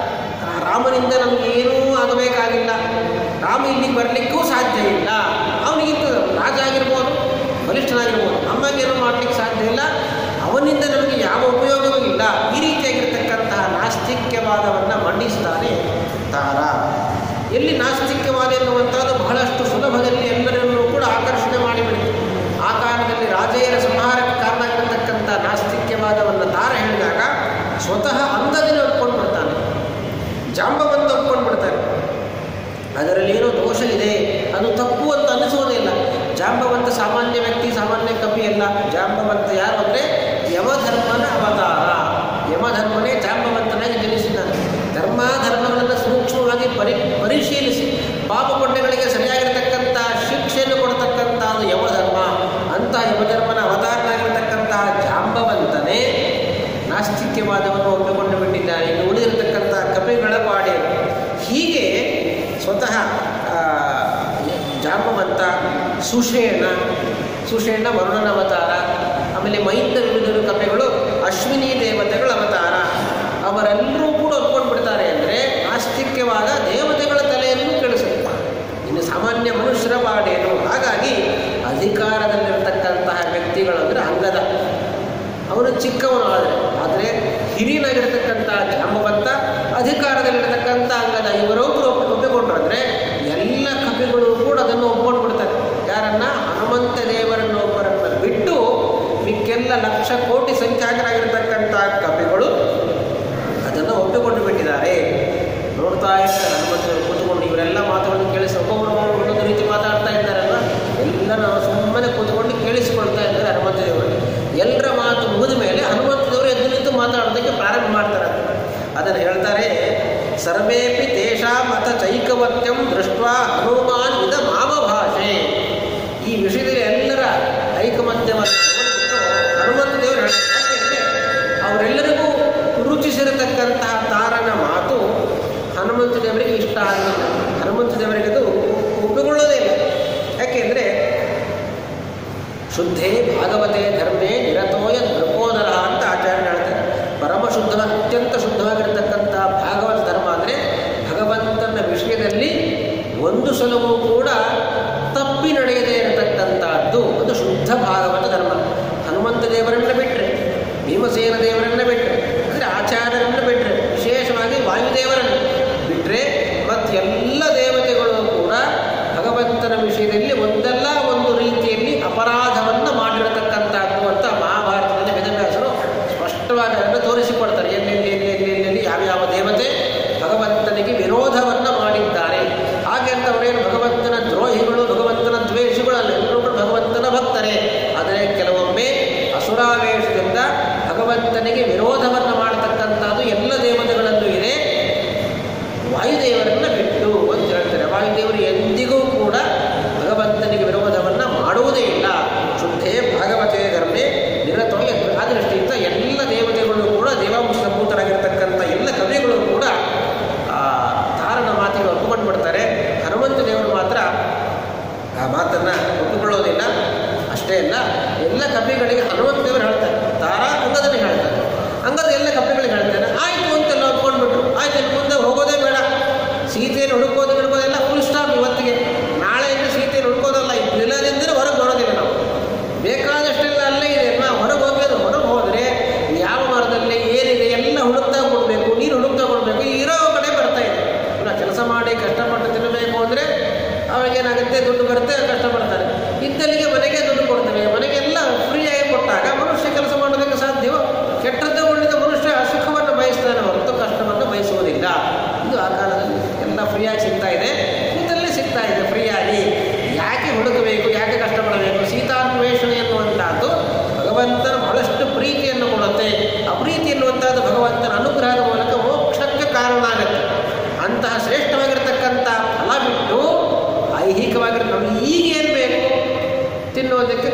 ರಾಮನಿಂದ ನಮಗೆ ಏನೂ ಆಗಬೇಕಾಗಿಲ್ಲ ರಾಮ ಇಲ್ಲಿಗೆ ಬರಲಿಕ್ಕೂ ಸಾಧ್ಯ ಇಲ್ಲ ಅವನಿಗಿಂತ ರಾಜ ಆಗಿರ್ಬೋದು ಬಲಿಷ್ಠನಾಗಿರ್ಬೋದು ನಮಗೇನು ಮಾಡಲಿಕ್ಕೆ ಸಾಧ್ಯ ಇಲ್ಲ ಅವನಿಂದ ನಮಗೆ ಯಾವ ಉಪಯೋಗವೂ ಇಲ್ಲ ಈ ರೀತಿಯಾಗಿರ್ತಕ್ಕಂತಹ ನಾಸ್ತಿಕ್ಯವಾದವನ್ನು ಮಂಡಿಸ್ತಾನೆ ತಾರ ಎಲ್ಲಿ ನಾಸ್ತಿಕ್ಯವಾದ ಎನ್ನುವಂಥದ್ದು ಬಹಳಷ್ಟು ಸುಲಭದಲ್ಲಿ ಎಲ್ಲರನ್ನೂ ಕೂಡ ಆಕರ್ಷಣೆ ಮಾಡಿಬಿಡಿತು ಆ ಕಾಲದಲ್ಲಿ ರಾಜೆಯರ ಸಂಹಾರಕ್ಕೆ ಕಾರಣ ಆಗಿರತಕ್ಕಂಥ ನಾಸ್ತಿಕ್ಯವಾದವನ್ನು ತಾರ ಹೇಳಿದಾಗ ಸ್ವತಃ ಅಂಧದಲ್ಲಿ ಒಪ್ಕೊಂಡು ಬಿಡ್ತಾನೆ ಜಾಂಬವಂತ ಒಪ್ಕೊಂಡು ಬಿಡ್ತಾನೆ ಅದರಲ್ಲಿ ಏನೋ ದೋಷ ಇದೆ ಅದು ತಪ್ಪು ಅಂತ ಅನಿಸೋದಿಲ್ಲ ಜಾಂಬವಂತ ಸಾಮಾನ್ಯ ವ್ಯಕ್ತಿ ಸಾಮಾನ್ಯ ಕವಿ ಅಲ್ಲ ಜಾಂಬವಂತ ಯಾರು ಅಂದರೆ ಯಮಧರ್ಮನ ಅವತಾರ ಯಮಧರ್ಮನೇ ಜಾಂಬವಂತನಾಗಿ ಜನಿಸಿದ್ದಾನೆ ಧರ್ಮ ಧರ್ಮಗಳನ್ನು ಸೂಕ್ಷ್ಮವಾಗಿ ಪರಿ ಪರಿಶೀಲಿಸಿ ಪಾಪ ಪುಣ್ಯಗಳಿಗೆ ಸರಿಯಾಗಿರ್ತಕ್ಕಂಥ ಶಿಕ್ಷೆಯನ್ನು ಕೊಡ್ತಕ್ಕಂಥದ್ದು ಯಮಧರ್ಮ ಅಂತ ಯಮಧರ್ಮನ ಅವತಾರನಾಗಿರ್ತಕ್ಕಂತಹ ಜಾಂಬವಂತನೇ ನಾಸ್ತಿಕ್ಯವಾದವನ್ನು ಒಪ್ಪಿಕೊಂಡು ಬಿಟ್ಟಿದ್ದಾನೆ ಇನ್ನು ಉಳಿದಿರತಕ್ಕಂಥ ಕಪಿಗಳ ಪಾಡೆ ಹೀಗೆ ಸ್ವತಃ ಆ, ಜಾಂಬವಂತ ಸುಷೇಣ ಸುಷೇಣ ವರುಣನ ಅವತಾರ ಆಮೇಲೆ ಮೈಂದ ವಿವಿಧರು ಕಪಿಗಳು ಅಶ್ವಿನಿ ದೇವತೆಗಳ ಅವತಾರ ಅವರೆಲ್ಲರೂ ಕೂಡ ಒಪ್ಕೊಂಡು ಬಿಡ್ತಾರೆ ಅಂದರೆ ನಾಸ್ತಿಕ್ಯವಾದ ದೇವತೆಗಳ ತಲೆಯನ್ನು ಕೆಡಿಸುತ್ತೆ ಇನ್ನು ಸಾಮಾನ್ಯ ಮನುಷ್ಯರ ಬಾಡೇನು ಹಾಗಾಗಿ ಅಧಿಕಾರದಲ್ಲಿರ್ತಕ್ಕಂತಹ ವ್ಯಕ್ತಿಗಳು ಅಂದರೆ ಅಂಗದ ಅವನು ಚಿಕ್ಕವನು ಆದರೆ ಆದರೆ ಹಿರಿಯನಾಗಿರ್ತಕ್ಕಂಥ ಜಾಂಬವಂತ ಅಧಿಕಾರದಲ್ಲಿರ್ತಕ್ಕಂಥ ಅಂಗದ ಇವರೊಬ್ಬರು ಒಪ್ಪಿ ಒಪ್ಪಿಕೊಂಡ್ರು ಅಂದರೆ ಎಲ್ಲ ಕಪಿಗಳು ಕೂಡ ಅದನ್ನು ಒಪ್ಕೊಂಡು ಬಿಡ್ತಾರೆ ಯಾರನ್ನ ಹನುಮಂತ ದೇವರನ್ನು ಒಬ್ಬರನ್ನು ಬಿಟ್ಟು ಮಿಕ್ಕೆಲ್ಲ ಲಕ್ಷ ಕೋಟಿ ಸಂಖ್ಯಾತರಾಗಿರ್ತಕ್ಕಂಥ ಕಪಿಗಳು ಅದನ್ನು ಒಪ್ಪಿಕೊಂಡು ಬಿಟ್ಟಿದ್ದಾರೆ ನೋಡ್ತಾ ಇರ್ತಾರೆ ಹನುಮಂತರು ಕೂತ್ಕೊಂಡು ಇವರೆಲ್ಲ ಮಾತುಗಳನ್ನು ಕೇಳಿಸಿ ಒಬ್ಬೊಬ್ಬರು ಒಂದೊಂದು ರೀತಿ ಮಾತಾಡ್ತಾ ಇದ್ದಾರಲ್ವ ಎಲ್ಲ ನಾವು ಸುಮ್ಮನೆ ಕೂತ್ಕೊಂಡು ಕೇಳಿಸಿಕೊಳ್ತಾ ಇದ್ದಾರೆ ಹನುಮಂತ ದೇವರು ಎಲ್ಲರ ಮಾತು ಮುಗಿದ ಮೇಲೆ ಹನುಮಂತ ದೇವರು ಎದ್ದು ನಿಂತು ಮಾತಾಡೋದಕ್ಕೆ ಪ್ರಾರಂಭ ಮಾಡ್ತಾರೆ ಅದನ್ನು ಹೇಳ್ತಾರೆ ಸರ್ವೇಪಿ ದೇಶ ಮತ ಚೈಕವತ್ಯಂ ದೃಷ್ಟ ಹನುಮಾನ್ ಇದ ಮಾಮ ಭಾಷೆ ಈ ವಿಷಯದಲ್ಲಿ ಎಲ್ಲರ ಐಕಮತ್ಯವನ್ನು ನೋಡಿಬಿಟ್ಟು ಹನುಮಂತ ದೇವರು ಹೇಳ್ತಾರೆ ಯಾಕೆಂದರೆ ಅವರೆಲ್ಲರಿಗೂ ರುಚಿಸಿರತಕ್ಕಂತಹ ತಾರನ ಮಾತು ಹನುಮಂತ ದೇವರಿಗೆ ಇಷ್ಟ ಆಗಲಿಲ್ಲ ಹನುಮಂತ ದೇವರಿಗೆ ಅದು ಒಪ್ಪಿಕೊಳ್ಳೋದೇ ಇಲ್ಲ ಯಾಕೆಂದರೆ ಶುದ್ಧೇ ಭಾಗವತೆ ಧರ್ಮೇ ನಿರತೋಯ ನೃಪೋದರ ಅಂತ ಆಚಾರ್ಯ ಹೇಳ್ತಾರೆ ಪರಮ ಶುದ್ಧ ಅತ್ಯಂತ ಶುದ್ಧವಾಗಿರತಕ್ಕಂಥ ಭಾಗವತ ಧರ್ಮ ಅಂದರೆ ಭಗವಂತನ ವಿಷಯದಲ್ಲಿ ಒಂದು ಸಲವೂ ಕೂಡ ತಪ್ಪಿ ನಡೆಯದೇ ಇರತಕ್ಕಂಥದ್ದು ಅದು ಶುದ್ಧ ಭಾಗವತ ಧರ್ಮ ಹನುಮಂತ ದೇವರನ್ನು ಬಿಟ್ಟರೆ ಭೀಮಸೇನ ದೇವರನ್ನು ಬಿಟ್ಟರೆ ಅಂದರೆ ಆಚಾರ್ಯರನ್ನು ಬಿಟ್ಟರೆ ವಿಶೇಷವಾಗಿ ವಾಯುದೇವರನ್ನು ಬಿಟ್ಟರೆ ಮತ್ತೆಲ್ಲ ದೇವತೆಗಳು ಕೂಡ ಭಗವಂತನ ವಿಷಯದಲ್ಲಿ ಒಂದಲ್ಲ ಒಂದು ರೀತಿಯಲ್ಲಿ ಅಪರಾಧವನ್ನು ಮಾಡಿರತಕ್ಕಂಥದ್ದು ಅಂತ ಮಹಾಭಾರತದಲ್ಲಿ ವೇದವ್ಯಾಸರು ಸ್ಪಷ್ಟವಾಗಿ ಅದನ್ನು ತೋರಿಸಿಕೊಡ್ತಾರೆ ಎಲ್ಲೆಲ್ಲಿ ಎಲ್ಲೆಲ್ಲಿ ಎಲ್ಲೆಲ್ಲಿ ಯಾವ್ಯಾವ ದೇವತೆ ಭಗವಂತನಿಗೆ ವಿರೋಧವನ್ನು ಮಾಡಿದ್ದಾರೆ ಹಾಗೆ ಅಂತ ಅವರೇನು ಭಗವಂತನ ದ್ರೋಹಿಗಳು ಭಗವಂತನ ದ್ವೇಷಿಗಳು ಅಲ್ಲ ಎಲ್ಲರೂ ಕೂಡ ಭಗವಂತನ ಭಕ್ತರೇ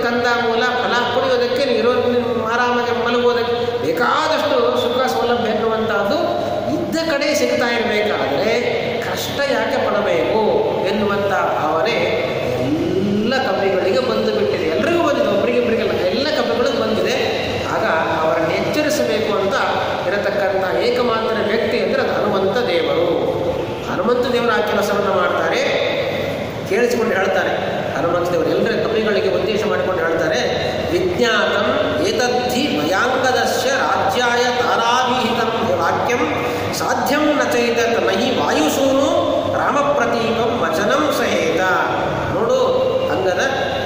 ಕಂದ ಮೂಲ ಫಲ ಕುಡಿಯೋದಕ್ಕೆ ನೀರು ಆರಾಮಾಗಿ ಮಲಗುವುದಕ್ಕೆ ಬೇಕಾದಷ್ಟು ಸುಖ ಸೌಲಭ್ಯ ಎನ್ನುವಂಥದ್ದು ಇದ್ದ ಕಡೆ ಸಿಗ್ತಾ ಇರಬೇಕಾದ್ರೆ ಕಷ್ಟ ಯಾಕೆ ಪಡಬೇಕು ಎನ್ನುವಂಥ ಭಾವನೆ ಎಲ್ಲ ಕವಿಗಳಿಗೆ ಬಂದು ಬಿಟ್ಟಿದೆ ಎಲ್ರಿಗೂ ಬಂದಿದೆ ಒಬ್ಬರಿಗೆ ಇಬ್ಬರಿಗೆಲ್ಲ ಎಲ್ಲ ಕವಿಗಳಿಗೂ ಬಂದಿದೆ ಆಗ ಅವರನ್ನು ಎಚ್ಚರಿಸಬೇಕು ಅಂತ ಇರತಕ್ಕಂಥ ಏಕಮಾತ್ರ ವ್ಯಕ್ತಿ ಅಂದರೆ ಅದು ಹನುಮಂತ ದೇವರು ಹನುಮಂತ ದೇವರು ಆ ಕೆಲಸವನ್ನು ಮಾಡ್ತಾರೆ ಕೇಳಿಸಿಕೊಂಡು ಹೇಳ್ತಾರೆ ಹನುಮಂತ ದೇವರು ಎಲ್ಲರ ಕವಿಗಳಿಗೆ ಉದ್ದೇಶ ಮಾಡಿಕೊಂಡು ಹೇಳ್ತಾರೆ ವಿಜ್ಞಾತಂ ಏತದ್ಧಿ ಭಯಾಂಗದಸ್ಯ ರಾಜ್ಯಾಯ ತಾರಾಭಿಹಿತಂ ವಾಕ್ಯಂ ಸಾಧ್ಯಂ ನ ಚೈತತ್ ನಹಿ ವಾಯುಸೂನು ರಾಮಪ್ರತೀಕಂ ವಚನಂ ಸಹೇತ ನೋಡು ಅಂಗದ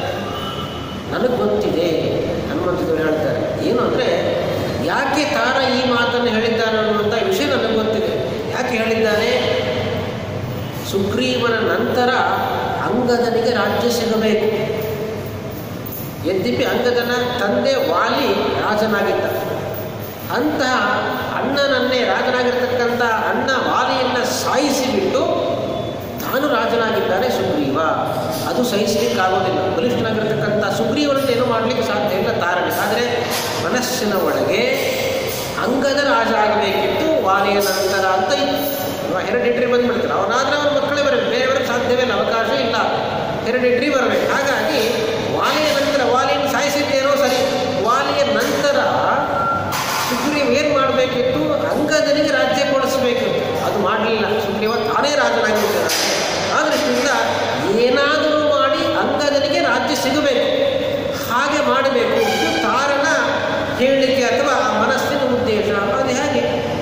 ನನಗೆ ಗೊತ್ತಿದೆ ಹನುಮಂತ ದೇವರು ಹೇಳ್ತಾರೆ ಏನು ಅಂದರೆ ಯಾಕೆ ತಾರ ಈ ಮಾತನ್ನು ಹೇಳಿದ್ದಾನೆ ಅನ್ನುವಂಥ ವಿಷಯ ನನಗೆ ಗೊತ್ತಿದೆ ಯಾಕೆ ಹೇಳಿದ್ದಾನೆ ಸುಗ್ರೀವನ ನಂತರ ಅಂಗದನಿಗೆ ರಾಜ್ಯ ಸಿಗಬೇಕು ಯದ್ಯಪಿ ಅಂಗದನ ತಂದೆ ವಾಲಿ ರಾಜನಾಗಿದ್ದ ಅಂತಹ ಅಣ್ಣನನ್ನೇ ರಾಜನಾಗಿರ್ತಕ್ಕಂಥ ಅಣ್ಣ ವಾಲಿಯನ್ನು ಸಾಯಿಸಿಬಿಟ್ಟು ತಾನು ರಾಜನಾಗಿದ್ದಾನೆ ಸುಗ್ರೀವ ಅದು ಸಹಿಸಲಿಕ್ಕಾಗೋದಿಲ್ಲ ಬಲಿಷ್ಠನಾಗಿರ್ತಕ್ಕಂಥ ಸುಗ್ರೀವನನ್ನು ಏನು ಮಾಡಲಿಕ್ಕೆ ಸಾಧ್ಯ ಇಲ್ಲ ತಾರನೆ ಆದರೆ ಮನಸ್ಸಿನ ಒಳಗೆ ಅಂಗದ ರಾಜ ಆಗಬೇಕಿತ್ತು ವಾಲಿಯ ನಂತರ ಅಂತ ಇತ್ತು ಹೆರಿಡಿಟ್ರಿ ಬಂದ್ಬಿಡ್ತಾರೆ ಅವನಾದ್ರೆ ಅವನ ಮಕ್ಕಳೇ ಬರಬೇಕು ಬೇರೆಯವ್ರಿಗೆ ಸಾಧ್ಯವೇ ಇಲ್ಲ ಅವಕಾಶ ಇಲ್ಲ ಹೆರಿಡಿಟ್ರಿ ಬರಬೇಕು ಹಾಗಾಗಿ ವಾಲಿಯ ನಂತರ ವಾಲಿಯನ್ನು ಸಾಯಿಸಿದ್ದೇನೋ ಸರಿ ವಾಲಿಯ ನಂತರ ಸುಗ್ರೀವ ಏನು ಮಾಡಬೇಕಿತ್ತು ಅಂಗದನಿಗೆ ರಾಜ್ಯ ಕೊಡಿಸಬೇಕು ಅದು ಮಾಡಲಿಲ್ಲ ಸುಗ್ರೀವ ತಾನೇ ರಾಜನಾಗಿದ್ದಾನೆ ಆ ದೃಷ್ಟಿಯಿಂದ ಏನಾದರೂ ಮಾಡಿ ಅಂಗದನಿಗೆ ರಾಜ್ಯ ಸಿಗಬೇಕು ಹಾಗೆ ಮಾಡಬೇಕು ಇದು ಕಾರಣ ಹೇಳಲಿಕ್ಕೆ ಅಥವಾ ಆ ಮನಸ್ಸಿನ ಉದ್ದೇಶ ಅದು ಹೇಗೆ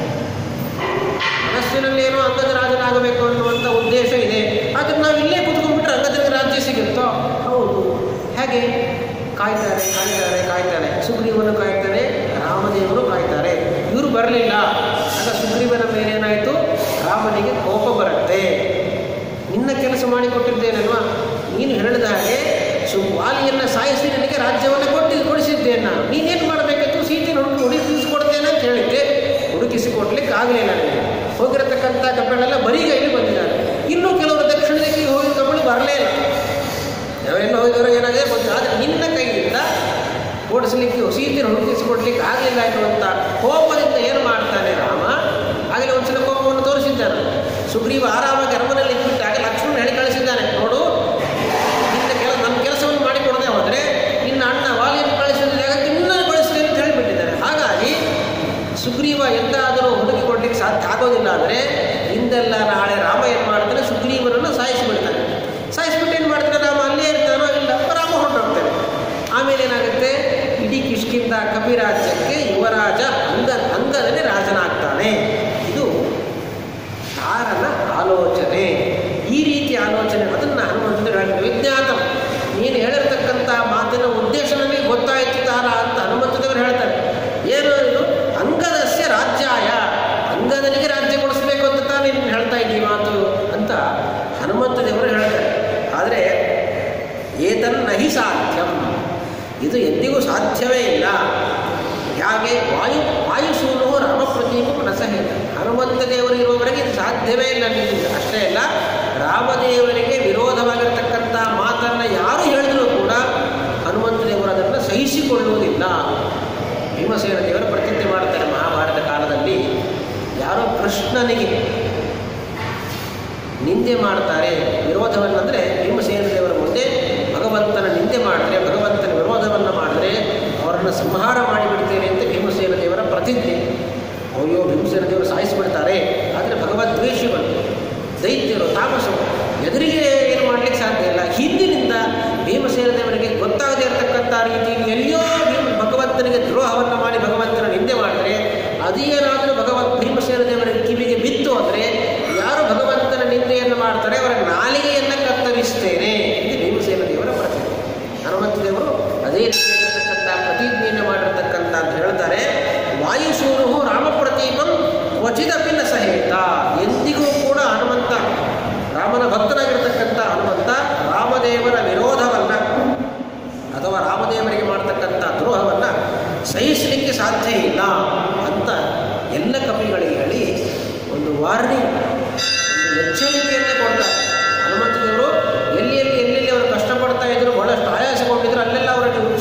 ಮನಸ್ಸಿನಲ್ಲಿ ಏನೋ ಅಂಗದ ರಾಜನಾಗಬೇಕು ಅನ್ನುವಂಥ ಉದ್ದೇಶ ಇದೆ ಆದರೆ ನಾವು ಇಲ್ಲೇ ಕೂತ್ಕೊಂಡ್ಬಿಟ್ರೆ ಅಂಗದನಿಗೆ ರಾಜ್ಯ ಸಿಗುತ್ತೋ ಹೌದು ಹೇಗೆ ಕಾಯ್ತಾರೆ ಕಾಯ್ತಾರೆ ಕಾಯ್ತಾರೆ ಸುಗ್ರೀವನು ಕಾಯ್ತಾನೆ ರಾಮದೇವರು ಕಾಯ್ತಾರೆ ಇವರು ಬರಲಿಲ್ಲ ಆಗ ಸುಗ್ರೀವನ ಮೇಲೆ ಏನಾಯಿತು ರಾಮನಿಗೆ ಕೋಪ ಬರುತ್ತೆ ನಿನ್ನ ಕೆಲಸ ಮಾಡಿಕೊಟ್ಟಿದ್ದೇನಲ್ವಾ ನೀನು ಹೇಳಿದ ಹಾಗೆ ಸು ವಾಲಿಯನ್ನು ಸಾಯಿಸಿ ನನಗೆ ರಾಜ್ಯವನ್ನು ಕೊಟ್ಟು ಕೊಡಿಸಿದ್ದೇನೆ ನಾನು ನೀನೇನು ಮಾಡಬೇಕಿತ್ತು ಸೀತೆಯನ್ನು ಹುಡುಕಿ ಹುಡುಕಿಸಿಕೊಡ್ತೇನೆ ಅಂತ ಹೇಳಿದ್ದೆ ಹುಡುಕಿಸಿಕೊಡ್ಲಿಕ್ಕೆ ಆಗಲಿಲ್ಲ ನನಗೆ ಹೋಗಿರತಕ್ಕಂಥ ಕಪ್ಪಳೆಲ್ಲ ಬರಿಗೈಲಿ ಬಂದಿದ್ದಾರೆ ಇನ್ನೂ ಕೆಲವರು ದಕ್ಷಿಣ ದಿಕ್ಕಿಗೆ ಹೋಗಿ ಕಪ್ಪಳು ಬರಲೇ ಇಲ್ಲ ನಾವೆಲ್ಲ ಹೋಗಿದವರು ಏನಾಗಿದೆ ಗೊತ್ತಿಲ್ಲ ಆದರೆ ನಿನ್ನ ಕೈಯಿಂದ ಓಡಿಸಲಿಕ್ಕೆ ಸೀತೆಯನ್ನು ಹುಡುಕಿಸಿಕೊಡ್ಲಿಕ್ಕೆ ಆಗಲಿಲ್ಲ ಎನ್ನುವಂಥ ಕೋಪದಿಂದ ಏನು ಮಾಡ್ತಾನೆ ರಾಮ ಆಗಲೇ ಒಂದ್ಸಲ ಕೋಪವನ್ನು ತೋರಿಸಿದ್ದಾನೆ ಸುಗ್ರೀವ ಆರಾಮಾಗಿ ಅರಮನೆಯಲ್ಲಿ ಇಟ್ಬಿಟ್ಟಾಗ ಲಕ್ಷ್ಮಣ ಹೇಳಿ ಕಳಿಸಿದ್ದಾನೆ ನೋಡು ನಿನ್ನ ಕೆಲ ನನ್ನ ಕೆಲಸವನ್ನು ಮಾಡಿಕೊಡದೆ ಹೋದರೆ ನಿನ್ನ ಅಣ್ಣ ವಾಲಿಯನ್ನು ಕಳಿಸಿದ ಜಾಗಕ್ಕೆ ನಿನ್ನನ್ನು ಕಳಿಸ್ತೇನೆ ಅಂತ ಹೇಳಿಬಿಟ್ಟಿದ್ದಾರೆ ಹಾಗಾಗಿ ಸುಗ್ರೀವ ಎಂದಾದರೂ ಹುಡುಕಿ ಕೊಡ್ಲಿಕ್ಕೆ ಸಾಧ್ಯ ಆಗೋದಿಲ್ಲ ಅಂದರೆ ಇಂದೆಲ್ಲ ನಾಳೆ ರಾಮ ಏನು ಮಾಡ್ತಾನೆ ಸುಗ್ರೀವನನ್ನು ಸಾಯಿಸಿಬಿಡ್ತಾನೆ ಸಾಯಿಸಿಬಿಟ್ಟು ಏನು ಮಾಡ್ತಾನೆ ರಾಮ ಅಲ್ಲೇ ಇರ್ತಾನೋ ಇಲ್ಲ ರಾಮ ಹೊರಟೋಗ್ತಾನೆ ಆಮೇಲೆ ಏನಾಗುತ್ತೆ ಇಡೀ ಕಿಷ್ಕಿಂದ ಕವಿರಾಜ್ಯಕ್ಕೆ ಯುವರಾಜ ಅಂಗ ಅಂಗದನೇ ರಾಜನಾಗ್ತಾನೆ ಇದು ತಾರನ ಆಲೋಚನೆ ಈ ರೀತಿ ಆಲೋಚನೆ ಅದನ್ನು ಹನುಮಂತರು ಹೇಳಿದ್ರು ವಿಜ್ಞಾತ ನೀನು ಹೇಳಿರ್ತಕ್ಕಂಥ ಮಾತಿನ ಉದ್ದೇಶ ನನಗೆ ಗೊತ್ತಾಯಿತು ತಾರ ಅಂತ ಹನುಮಂತದೇವರು ಹೇಳ್ತಾರೆ ಏನು ಇದು ಅಂಗದಸ್ಯ ರಾಜ್ಯಾಯ ಅಂಗದನಿಗೆ ರಾಜ್ಯ ಕೊಡಿಸ್ಬೇಕು ಅಂತ ತಾನೇ ನೀನು ಹೇಳ್ತಾ ಇದ್ದೀವಿ ಮಾತು ಅಂತ ಹನುಮಂತ ದೇವರು ಹೇಳ್ತಾರೆ ಆದರೆ ಏತನ್ನಹಿ ಸಾಧ್ಯಂ ಇದು ಎಂದಿಗೂ ಸಾಧ್ಯವೇ ಇಲ್ಲ ಯಾಕೆ ವಾಯು ವಾಯುಸೂನು ರಾಮಪ್ರತೀಪಂ ನ ಸಹಿತ ಹನುಮಂತ ದೇವರು ಇರುವವರೆಗೆ ಇದು ಸಾಧ್ಯವೇ ಇಲ್ಲ ನಿಮಗೆ ಅಷ್ಟೇ ಅಲ್ಲ ರಾಮದೇವರಿಗೆ ವಿರೋಧವಾಗಿರ್ತಕ್ಕಂಥ ಮಾತನ್ನು ಯಾರು ಹೇಳಿದರೂ ಕೂಡ ಹನುಮಂತ ದೇವರು ಅದನ್ನು ಸಹಿಸಿಕೊಳ್ಳುವುದಿಲ್ಲ ಭೀಮಸೇನ ದೇವರು ಪ್ರತಿಜ್ಞೆ ಮಾಡ್ತಾರೆ ಮಹಾಭಾರತ ಕಾಲದಲ್ಲಿ ಯಾರೋ ಕೃಷ್ಣನಿಗೆ ನಿಂದೆ ಮಾಡ್ತಾರೆ ವಿರೋಧವನ್ನಂದರೆ ಭೀಮಸೇನ ದೇವರ ಮುಂದೆ ಭಗವಂತನ ನಿಂದೆ ಮಾಡಿದ್ರೆ ಭಗವಂತನ ವಿರೋಧವನ್ನು ಮಾಡಿದ್ರೆ ಅವರನ್ನು ಸಂಹಾರ ಮಾಡಿಬಿಡ್ತೇನೆ ಅಂತ ಭೀಮಸೇನ ದೇವರ ಪ್ರತಿಜ್ಞೆ ಅಯ್ಯೋ ಭೀಮಸೇನ ದೇವರು ಸಾಯಿಸಿಬಿಡ್ತಾರೆ ಆದರೆ ಭಗವದ್ವೇಷಿಗಳು ದೈತ್ಯರು ತಾಮಸರು ಎದುರಿಗೆ ಏನು ಮಾಡಲಿಕ್ಕೆ ಸಾಧ್ಯ ಇಲ್ಲ ಹಿಂದಿನಿಂದ ಭೀಮಸೇನ ದೇವರಿಗೆ ಗೊತ್ತಾಗದೇ ಇರತಕ್ಕಂಥ ರೀತಿಯಲ್ಲಿ ಎಲ್ಲಿಯೋ ಭೀಮ ಭಗವಂತನಿಗೆ ದ್ರೋಹವನ್ನು ಮಾಡಿ ಭಗವಂತನ ನಿಂದೆ ಮಾಡಿದ್ರೆ ಅದೇನಾದರೂ ಭಗವಂತ ಭೀಮಸೇನ ದೇವರ ಕಿವಿಗೆ ಬಿತ್ತು ಅಂದರೆ ಯಾರು ಭಗವಂತನ ನಿಂದೆಯನ್ನು ಮಾಡ್ತಾರೆ ಅವರ ನಾಲಿಗೆಯನ್ನು ಕತ್ತರಿಸ್ತೇನೆ ಇದು ಭೀಮಸೇನ ದೇವರ ಪ್ರತಿಜ್ಞೆ ಹನುಮಂತ ದೇವರು ಅದೇ ರೀತಿಯಾಗಿರ್ತಕ್ಕಂಥ ಪ್ರತಿಜ್ಞೆಯನ್ನು ಮಾಡಿರ್ತಕ್ಕಂಥ ಅಂತ ಹೇಳ್ತಾರೆ ವಾಯುಸೂರು ರಾಮಪ್ರತೀಪಂ ಕ್ವಚಿದಪಿನ ಸಹಿತ ಎಂದಿಗೂ ಕೂಡ ಹನುಮಂತ ರಾಮನ ಭಕ್ತನಾಗಿರ್ತಕ್ಕಂಥ ಹನುಮಂತ ರಾಮದೇವರ ವಿರೋಧವನ್ನು ಅಥವಾ ರಾಮದೇವರಿಗೆ ಮಾಡತಕ್ಕಂಥ ದ್ರೋಹವನ್ನು ಸಹಿಸಲಿಕ್ಕೆ ಸಾಧ್ಯ ಇಲ್ಲ ಅಂತ ಎಲ್ಲ ಕವಿಗಳಿಗೆ ಹೇಳಿ ಒಂದು ವಾರ್ನಿಂಗ್ ಒಂದು ಎಚ್ಚರಿಕೆಯನ್ನೇ ಕೊಡ್ತಾರೆ ಹನುಮಂತ ದೇವರು ಎಲ್ಲಿ ಎಲ್ಲಿ ಎಲ್ಲೆಲ್ಲಿ ಅವರು ಕಷ್ಟಪಡ್ತಾ ಇದ್ರು ಬಹಳಷ್ಟು ಆಯಾಸಗೊಂಡಿದ್ರು ಅಲ್ಲೆಲ್ಲ ಅವರಲ್ಲಿ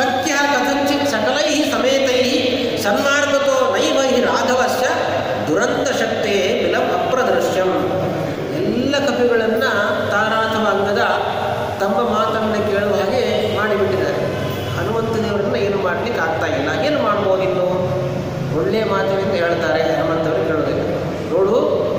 ಶಕ್ಯ ಕಥಂಚಿತ್ ಸಕಲೈ ಸಮೇತೈ ಸನ್ಮಾರ್ಗತೋ ನೈವ ಹಿ ರಾಘವಸ್ಯ ದುರಂತ ಶಕ್ತೇ ವಿಲಂ ಅಪ್ರದೃಶ್ಯಂ ಎಲ್ಲ ಕಪಿಗಳನ್ನು ತಾರ ಅಥವಾ ಅಂಗದ ತಮ್ಮ ಮಾತನ್ನು ಕೇಳುವ ಹಾಗೆ ಮಾಡಿಬಿಟ್ಟಿದ್ದಾರೆ ಹನುಮಂತ ದೇವರನ್ನ ಏನು ಮಾಡಲಿಕ್ಕೆ ಆಗ್ತಾ ಇಲ್ಲ ಏನು ಮಾಡ್ಬೋದು ಇನ್ನು ಒಳ್ಳೆಯ ಮಾತಿನಿಂದ ಹೇಳ್ತಾರೆ ಹನುಮಂತವರು ಕೇಳೋದಿಲ್ಲ ನೋಡು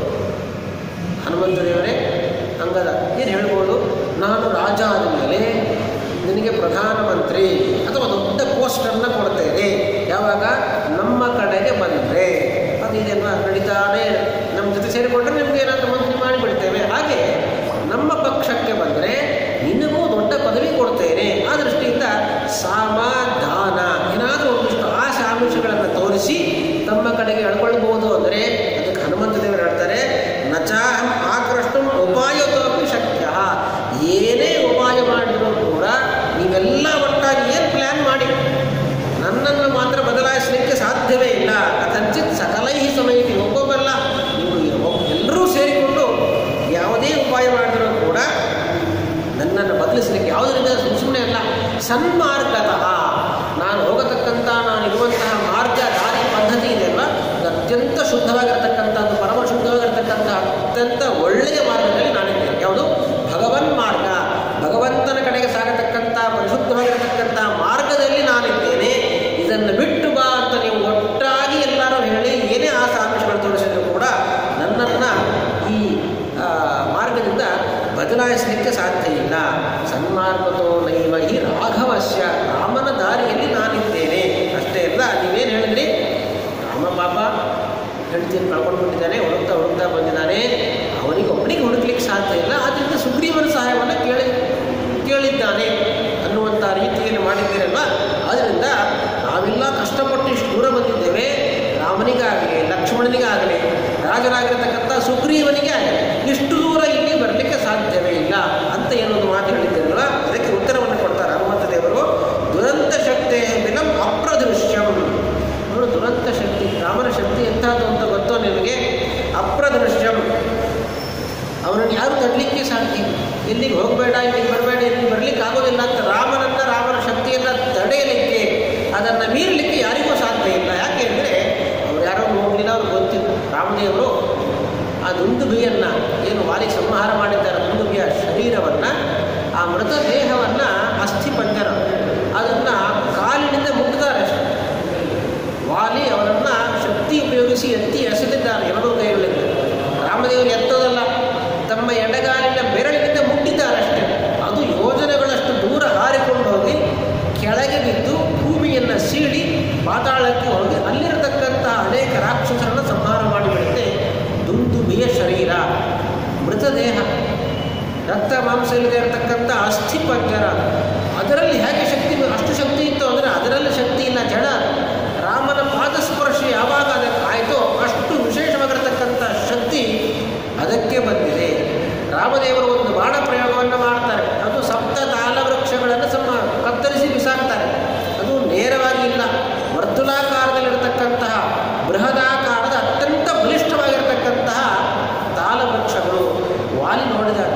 ಹನುಮಂತ ದೇವರೇ ಅಂಗದ ಏನು ಹೇಳ್ಬೋದು ನಾನು ರಾಜ ಆದಮೇಲೆ ನಿನಗೆ ಪ್ರಧಾನಮಂತ್ರಿ ಅಥವಾ ದೊಡ್ಡ ಪೋಸ್ಟನ್ನು ಕೊಡ್ತೇನೆ ಯಾವಾಗ ನಮ್ಮ ಕಡೆಗೆ ಬಂದರೆ ಅದು ಇದೆಲ್ಲ ನಡೀತಾನೆ ನಮ್ಮ ಜೊತೆ ಸೇರಿಕೊಂಡ್ರೆ ನಿಮ್ಗೆ ಏನಾದರೂ ಮಂತ್ರಿ ಮಾಡಿಬಿಡ್ತೇವೆ ಹಾಗೆ ನಮ್ಮ ಪಕ್ಷಕ್ಕೆ ಬಂದರೆ ನಿನಗೂ ದೊಡ್ಡ ಪದವಿ ಕೊಡ್ತೇನೆ ಆ ದೃಷ್ಟಿಯಿಂದ ಸಮಾಧಾನ ಏನಾದರೂ ಒಂದಿಷ್ಟು ಆಸೆ ಆಮಿಷಗಳನ್ನು ತೋರಿಸಿ ತಮ್ಮ ಕಡೆಗೆ ಎಳ್ಕೊಳ್ಬಹುದು ಅಂದರೆ ಅದಕ್ಕೆ ಹನುಮಂತ ದೇವರು ಹೇಳ್ತಾರೆ ನಚಾಹಂ ಆಕೃಷ್ಟು ಉಪಾಯತೋಪಿ ಶಕ್ಯ ಏನೇ ಉಪಾಯ ಮಾಡಿದರೂ ಕೂಡ ನೀವೆಲ್ಲ ಒಟ್ಟಾಗಿ ಏನು ಪ್ಲ್ಯಾನ್ ಮಾಡಿ ನನ್ನನ್ನು ಮಾತ್ರ ಬದಲಾಯಿಸಲಿಕ್ಕೆ ಸಾಧ್ಯವೇ ಇಲ್ಲ ಕಥಂಚಿತ್ ಸಕಲೈ ಸಮಯಕ್ಕೆ ಒಬ್ಬೊಬ್ಬಲ್ಲ ನೀವು ಎಲ್ಲರೂ ಸೇರಿಕೊಂಡು ಯಾವುದೇ ಉಪಾಯ ಮಾಡಿದರೂ ಕೂಡ ನನ್ನನ್ನು ಬದಲಿಸಲಿಕ್ಕೆ ಯಾವುದರಿಂದ ಸುಮ್ಮನೆ ಅಲ್ಲ ಸನ್ಮಾರ್ಗತಃ ನಾನು ಹೋಗತಕ್ಕಂಥ ನಾನು ಇರುವಂತಹ ಮಾರ್ಗ ದಾರಿ ಪದ್ಧತಿ ಇದೆಯಲ್ಲ ಅದು ಅತ್ಯಂತ ಶುದ್ಧವಾಗಿರತಕ್ಕಂಥದ್ದು ಪರಮ ಶುದ್ಧವಾಗಿರತಕ್ಕಂಥ ಅತ್ಯಂತ ಒಳ್ಳೆಯ ಮಾರ್ಗದಲ್ಲಿ ನಾನಿದ್ದೇನೆ ಯಾವುದು ಭಗವನ್ ಮಾರ್ಗ ಭಗವಂತನ ಕಡೆಗೆ ಸಾಗತಕ್ಕಂಥ ಪರಿಶುದ್ಧವಾಗಿರತಕ್ಕಂಥ ಮಾರ್ಗದಲ್ಲಿ ನಾನಿದ್ದೇನೆ ಇದನ್ನು ಬಿಟ್ಟು ಬಾ ಅಂತ ನೀವು ಒಟ್ಟಾಗಿ ಎಲ್ಲರೂ ಹೇಳಿ ಏನೇ ಆಸೆ ಆಮಿಷಗಳು ತೋರಿಸಿದ್ರು ಕೂಡ ನನ್ನನ್ನು ಈ ಆ, ಮಾರ್ಗದಿಂದ ಬದಲಾಯಿಸಲಿಕ್ಕೆ ಸಾಧ್ಯ ಇಲ್ಲ ಸನ್ಮಾರ್ಗತೋ ನೈವ ಈ ರಾಘವಸ್ಯ ರಾಮನ ದಾರಿಯಲ್ಲಿ ನಾನಿದ್ದೇನೆ ಅಷ್ಟೇ ಅಲ್ಲ ನೀವೇನು ಹೇಳಿದ್ರಿ ರಾಮ ಪಾಪ ಹೆಂಡತಿಯನ್ನು ಕಳ್ಕೊಂಡ್ಬಿಟ್ಟಿದ್ದಾನೆ ಹುಡುಕ್ತಾ ಹುಡುಕ್ತಾ ಬಂದಿದ್ದಾನೆ ಅವನಿಗೆ ಒಬ್ಬನಿಗೆ ಹುಡುಕ್ಲಿಕ್ಕೆ ಸಾಧ್ಯ ಇಲ್ಲ ಆದ್ದರಿಂದ ಸುಗ್ರೀವನ ಸಹಾಯವನ್ನು ಕೇಳಿ ಕೇಳಿದ್ದಾನೆ ಅನ್ನುವಂಥ ರೀತಿಯಲ್ಲಿ ಮಾಡಿದ್ದೀರಲ್ವ ಆದ್ದರಿಂದ ನಾವೆಲ್ಲ ಕಷ್ಟಪಟ್ಟು ಇಷ್ಟು ದೂರ ಬಂದಿದ್ದೇವೆ ರಾಮನಿಗಾಗಲಿ ಲಕ್ಷ್ಮಣನಿಗಾಗಲಿ ರಾಜನಾಗಿರತಕ್ಕಂಥ ಸುಗ್ರೀವನಿಗೆ ಆಗಲಿ ಇಷ್ಟು ದೂರ ಇಲ್ಲಿ ಬರಲಿಕ್ಕೆ ಸಾಧ್ಯವೇ ಇಲ್ಲ ಅಂತ ಏನೊಂದು ಮಾತು ಹೇಳಿದ್ದೀರಲ್ವ ಅದಕ್ಕೆ ಉತ್ತರವನ್ನು ಕೊಡ್ತಾರೆ ಹನುಮಂತ ದೇವರು ದುರಂತ ಶಕ್ತಿ ವಿಲಂ ಅಪ್ರದೃಶ್ಯಂ ನೋಡು ದುರಂತ ಶಕ್ತಿ ರಾಮನ ಶಕ್ತಿ ಎಂಥದ್ದು ಅಂತ ಗೊತ್ತೋ ನಿಮಗೆ ಅಪ್ರದೃಶ್ಯಂ ಅವನನ್ನು ಯಾರು ತಡಲಿಕ್ಕೆ ಸಾಧ್ಯ ಇಲ್ಲ. ಇಲ್ಲಿಗೆ ಹೋಗಬೇಡ ಇಲ್ಲಿಗೆ ಬರಬೇಡ ಇಲ್ಲಿಗೆ ಬರಲಿಕ್ಕೆ ಆಗೋದಿಲ್ಲ ಅಂತ ರಾಮನನ್ನು ರಾಮನ ಶಕ್ತಿಯನ್ನು ತಡೆಯಲಿಕ್ಕೆ ಅದನ್ನು ಮೀರಲಿಕ್ಕೆ ಯಾರಿಗೂ ಸಾಧ್ಯ ಇಲ್ಲ ಯಾಕೆ ಅಂದರೆ ಅವ್ರು ಯಾರೋ ನೋಡಲಿಲ್ಲ ಅವ್ರು ಗೊತ್ತಿಲ್ಲ ರಾಮದೇವರು ಆ ದುಂದುಬಿಯನ್ನು ಏನು ವಾಲಿ ಸಂಹಾರ ಮಾಡಿದ್ದಾರೆ ದುಂದುಬಿಯ ಶರೀರವನ್ನು ಆ ಮೃತ ದೇಹವನ್ನು ಅಸ್ಥಿ ಪಂಜರ ಅದನ್ನು ಕಾಲಿನಿಂದ ಮುಟ್ಟಿದ್ದಾರೆ ಅಷ್ಟೇ ವಾಲಿ ಅವರನ್ನು ಶಕ್ತಿ ಉಪಯೋಗಿಸಿ ಎತ್ತಿ ಎಸೆದಿದ್ದಾರೆ ಎರಡೂ ಕೈಗಳಿಂದ ರಾಮದೇವರು ಎತ್ತೋದಲ್ಲ ತಮ್ಮ ಎಡಗಾಲಿನ ಬೆರಳಿನಿಂದ ಮುಟ್ಟಿದ್ದಾರೆ ಅಷ್ಟೇ ಅದು ಯೋಜನೆಗಳಷ್ಟು ದೂರ ಹಾರಿಕೊಂಡು ಹೋಗಿ ಕೆಳಗೆ ಬಿದ್ದು ಭೂಮಿಯನ್ನು ಸೀಳಿ ಪಾತಾಳಕ್ಕೆ ಹೋಗಿ ಅಲ್ಲಿರತಕ್ಕಂಥ ಅನೇಕ ರಾಕ್ಷಸರನ್ನು ಸಂಹಾರ ಮಾಡಿಬಿಡುತ್ತೆ ದುಂದುಬಿಯ ಶರೀರ ಮೃತದೇಹ ರಕ್ತ ಮಾಂಸ ಇಲ್ಲದೆ ಇರತಕ್ಕಂಥ ಅಸ್ಥಿ ಪಂಜರ ಅದರಲ್ಲಿ ಹೇಗೆ ಶಕ್ತಿ ಅಷ್ಟು ಶಕ್ತಿ ಇತ್ತು ಅಂದರೆ ಅದರಲ್ಲಿ ಶಕ್ತಿ ಇಲ್ಲ ಜಡ ರಾಮನ ಪಾದಸ್ಪರ್ಶ ಯಾವಾಗ ಅದಕ್ಕೆ ಆಯಿತೋ ಅಷ್ಟು ವಿಶೇಷವಾಗಿರತಕ್ಕಂಥ ಶಕ್ತಿ ಅದಕ್ಕೆ ಬಂದಿದೆ ರಾಮದೇವರು ಒಂದು ಬಾಣ ಪ್ರಯೋಗವನ್ನು ಮಾಡ್ತಾರೆ ಅದು ಸಪ್ತ ತಾಲ ವೃಕ್ಷಗಳನ್ನು ಸಮ ಕತ್ತರಿಸಿ ಬಿಸಾಕ್ತಾರೆ ಅದು ನೇರವಾಗಿ ಇಲ್ಲ ವರ್ತುಲಾಕಾರದಲ್ಲಿರತಕ್ಕಂತಹ ಬೃಹದಾಕಾರದ ಅತ್ಯಂತ ಬಲಿಷ್ಠವಾಗಿರತಕ್ಕಂತಹ ತಾಲ ವೃಕ್ಷಗಳು ವಾಲಿ ನೋಡಿದಾಗ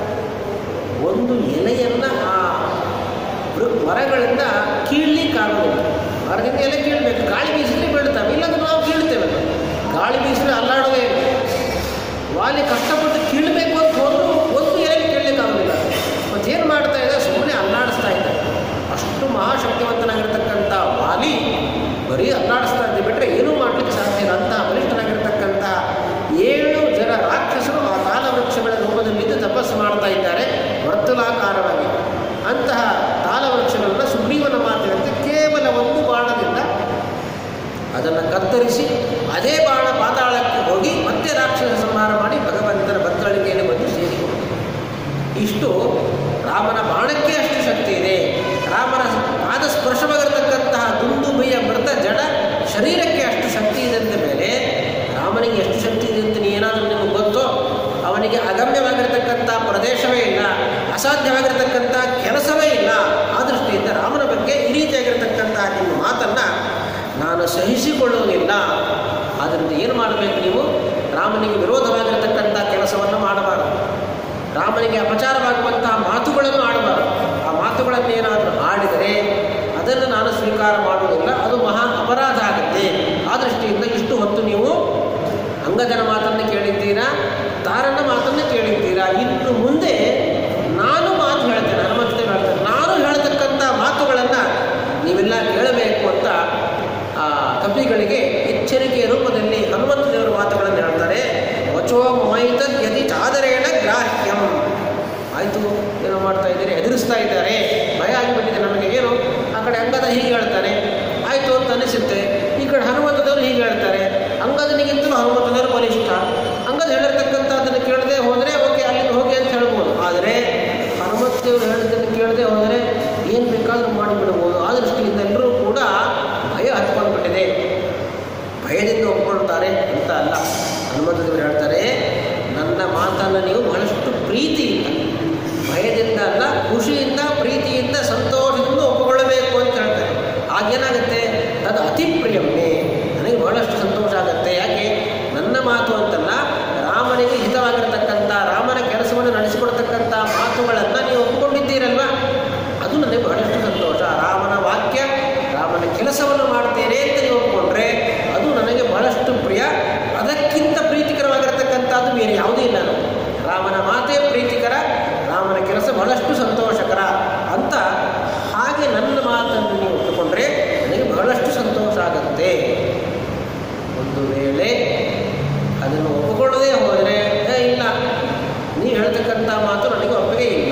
ಒಂದು ಎಲೆಯನ್ನು ಆ ವೃ- ಮರಗಳಿಂದ ಕೀಳ್ಲಿಕ್ಕಾಗೋದಿಲ್ಲ ಮರದಿಂದ ಎಲೆ ಕೀಳ್ಬೇಕು ಗಾಳಿ ಬೀಸಿದ್ರೆ ಬೀಳ್ತವೆ ಇಲ್ಲಾಂದ್ರೆ ನಾವು ಕೀಳ್ತೇವೆ ಗಾಳಿ ಬೀಸಿದ್ರೆ ಅಲ್ಲಾಡೋದೇ ಇಲ್ಲ ವಾಲಿ ಕಷ್ಟಪಟ್ಟು ಕೀಳಬೇಕು ಅಂತ ಹೋದ್ರು ಒಂದು ಎಲೆ ಕೀಳಲಿಕ್ಕಾಗೋದಿಲ್ಲ ಮತ್ತೇನು ಮಾಡ್ತಾ ಇದೆ ಸುಮ್ಮನೆ ಅಲ್ಲಾಡಿಸ್ತಾ ಇದ್ದಾರೆ ಅಷ್ಟು ಮಹಾಶಕ್ತಿವಂತನಾಗಿರ್ತಕ್ಕಂಥ ವಾಲಿ ಬರೀ ಅಲ್ಲಾಡಿಸ್ತಾ ಇದ್ದೆ ಬಿಟ್ಟರೆ ಏನೂ ಮಾಡಲಿಕ್ಕೆ ಸಾಧ್ಯ ಇಲ್ಲ ಅಂತಹ ಬಲಿಷ್ಠನಾಗಿರ್ತಕ್ಕಂಥ ಏಳು ಜನ ರಾಕ್ಷಸರು ಆ ಕಾಲ ವೃಕ್ಷಗಳ ರೂಪದಲ್ಲಿದ್ದು ತಪಸ್ಸು ಮಾಡ್ತಾ ಇದ್ದಾರೆ ವರ್ತುಲಾಕಾರವಾಗಿ ಅಂತಹ ತಾಲ ವೃಕ್ಷಗಳನ್ನು ಸುಗ್ರೀವನ ಮಾತಿನಂತೆ ಕೇವಲ ಒಂದು ಬಾಣದಿಂದ ಅದನ್ನು ಕತ್ತರಿಸಿ ಅದೇ ಬಾಣ ಪಾತಾಳಕ್ಕೆ ಹೋಗಿ ಮತ್ತೆ ರಾಕ್ಷಸ ಸಂಹಾರ ಮಾಡಿ ಭಗವಂತನ ಬತ್ತಳಿಕೆಯಲ್ಲಿ ಬಂದು ಸೇರಿಕೊಂಡು ಇಷ್ಟು ರಾಮನ ಬಾಣಕ್ಕೆ ಅಷ್ಟು ಶಕ್ತಿ ಇದೆ ರಾಮನ ಪಾದ ಸ್ಪರ್ಶವಾಗಿರತಕ್ಕಂತಹ ದುಂದುಬೆಯ ಮೃತ ಜಡ ಶರೀರಕ್ಕೆ ಅಷ್ಟು ಶಕ್ತಿ ಇದೆ ಅಂದ ಮೇಲೆ ರಾಮನಿಗೆ ಎಷ್ಟು ಶಕ್ತಿ ಇದೆ ಅಂತ ಏನಾದರೂ ನಿಮಗೆ ಗೊತ್ತೋ ಅವನಿಗೆ ಅಗಮ್ಯವಾಗಿರತಕ್ಕಂಥ ಪ್ರದೇಶವೇ ಇಲ್ಲ ಅಸಾಧ್ಯವಾಗಿರತಕ್ಕಂಥ ಕೆಲಸವೇ ಇಲ್ಲ ಆ ದೃಷ್ಟಿಯಿಂದ ರಾಮನ ಬಗ್ಗೆ ಈ ರೀತಿಯಾಗಿರ್ತಕ್ಕಂಥ ನಿಮ್ಮ ಮಾತನ್ನು ನಾನು ಸಹಿಸಿಕೊಳ್ಳುವುದಿಲ್ಲ ಆದ್ದರಿಂದ ಏನು ಮಾಡಬೇಕು ನೀವು ರಾಮನಿಗೆ ವಿರೋಧವಾಗಿರತಕ್ಕಂಥ ಕೆಲಸವನ್ನು ಮಾಡಬಾರದು ರಾಮನಿಗೆ ಅಪಚಾರವಾಗುವಂತಹ ಮಾತುಗಳನ್ನು ಆಡಬಾರದು ಆ ಮಾತುಗಳನ್ನು ಏನಾದರೂ ಆಡಿದರೆ ಅದರ ಆಗೋದಿಲ್ಲ ಅದು ಮಹಾ ಅಪರಾಧ ಆಗುತ್ತೆ ಆ ದೃಷ್ಟಿಯಿಂದ ಇಷ್ಟು ಹೊತ್ತು ನೀವು ಅಂಗದನ ಮಾತನ್ನು ಕೇಳಿದ್ದೀರಾ ತಾರನ ಮಾತನ್ನು ಕೇಳಿದ್ದೀರಾ ಇನ್ನು ಮುಂದೆ ನಾನು ಮಾತು ಹೇಳ್ತೇನೆ ಹನುಮಂತ ಹೇಳ್ತೇನೆ ನಾನು ಹೇಳ್ತಕ್ಕಂಥ ಮಾತುಗಳನ್ನು ನೀವೆಲ್ಲ ಕೇಳಬೇಕು ಅಂತ ಆ ಕಪಿಗಳಿಗೆ ಎಚ್ಚರಿಕೆಯ ರೂಪದಲ್ಲಿ ಹನುಮಂತ ದೇವರ ಮಾತುಗಳನ್ನು ಹೇಳ್ತಾರೆ ವಚೋ ಮೈತದ್ ಯದಿ ಚಾದರೇಣ ಗ್ರಾಹ್ಯಂ ಆಯಿತು ಏನೋ ಮಾಡ್ತಾ ಇದ್ದೀರಿ ಎದುರಿಸ್ತಾ ಇದ್ದಾರೆ ಭಯ ಆಗಿಬಿಟ್ಟಿದೆ ನಮಗೆ ಏನು ಆ ಕಡೆ ಅಂಗದ ಹೀಗೆ ಹೇಳ್ತಾನೆ ಆಯಿತು ಅಂತ ಅನಿಸುತ್ತೆ ಈ ಕಡೆ ಹನುಮಂತದವರು ಹೀಗೆ ಹೇಳ್ತಾರೆ ಅಂಗದನಿಗಿಂತಲೂ ಹನುಮಂತದವರು ಬಲಿಷ್ಠ ಅಂಗದ ಹೇಳಿರ್ತಕ್ಕಂಥದ್ದನ್ನು ಕೇಳದೆ ಹೋದರೆ ಓಕೆ ಅಲ್ಲಿಂದ ಹೋಗಿ ಅಂತ ಹೇಳ್ಬೋದು ಆದರೆ ಹನುಮಂತದೇವರು ಹೇಳಿದ್ದನ್ನು ಕೇಳದೆ ಹೋದರೆ ಏನು ಬೇಕಾದರೂ ಮಾಡಿಬಿಡ್ಬೋದು ಆ ದೃಷ್ಟಿಯಿಂದ ಎಲ್ಲರೂ ಕೂಡ ಭಯ ಹತ್ಕೊಂಡ್ಬಿಟ್ಟಿದೆ ಭಯದಿಂದ ಒಪ್ಕೊಳ್ತಾರೆ ಅಂತ ಅಲ್ಲ ಹನುಮಂತದೇವರು ಹೇಳ್ತಾರೆ ನನ್ನ ಮಾತನ್ನು ನೀವು ಬಹಳಷ್ಟು ಪ್ರೀತಿಯಿಂದ ಭಯದಿಂದ ಅಲ್ಲ ಖುಷಿಯಿಂದ ಪ್ರೀತಿಯಿಂದ ಸಂತೋಷದಿಂದ ಒಪ್ಪಿಕೊಳ್ಳಬೇಕು ಅಂತ ಹೇಳ್ತಾರೆ ಆಗೇನಾಗುತ್ತೆ ಅದು ಅತಿ ಪ್ರಿಯಮ್ಮೆ ನನಗೆ ಬಹಳಷ್ಟು ಸಂತೋಷ ಆಗುತ್ತೆ ಯಾಕೆ ನನ್ನ ಮಾತು ಅಂತಲ್ಲ ರಾಮನಿಗೆ ಹಿತವಾಗಿರತಕ್ಕಂಥ ರಾಮನ ಕೆಲಸವನ್ನು ನಡೆಸಿಕೊಡ್ತಕ್ಕಂಥ ಮಾತುಗಳನ್ನು ನೀವು ಒಪ್ಪಿಕೊಂಡಿದ್ದೀರಲ್ವ ಅದು ನನಗೆ ಬಹಳಷ್ಟು ಸಂತೋಷ ರಾಮನ ವಾಕ್ಯ ರಾಮನ ಕೆಲಸವನ್ನು ಮಾಡ್ತೇನೆ ಅಂತ ನೀವು ಒಪ್ಪಿಕೊಂಡ್ರೆ ಅದು ನನಗೆ ಬಹಳಷ್ಟು ಪ್ರಿಯ ಅದಕ್ಕಿಂತ ಪ್ರೀತಿಕರವಾಗಿರತಕ್ಕಂಥದ್ದು ಬೇರೆ ಯಾವುದೂ ಇಲ್ಲ ನನಗೆ. ರಾಮನ ಮಾತೇ ಪ್ರೀತಿಕರ ರಾಮನ ಕೆಲಸ ಬಹಳಷ್ಟು ಸಂತೋಷಕರ ಅಂತ ಹಾಗೆ ನನ್ನ ಮಾತನ್ನು ನೀವು ಒಪ್ಪಿಕೊಂಡ್ರೆ ನನಗೆ ಬಹಳಷ್ಟು ಸಂತೋಷ ಆಗುತ್ತೆ ಒಂದು ವೇಳೆ ಅದನ್ನು ಒಪ್ಪಿಕೊಳ್ಳದೆ ಹೋದರೆ "ಏ, ಇಲ್ಲ ನೀವು ಹೇಳ್ತಕ್ಕಂಥ ಮಾತು ನನಗೆ ಒಪ್ಪಿಗೆ ಇಲ್ಲ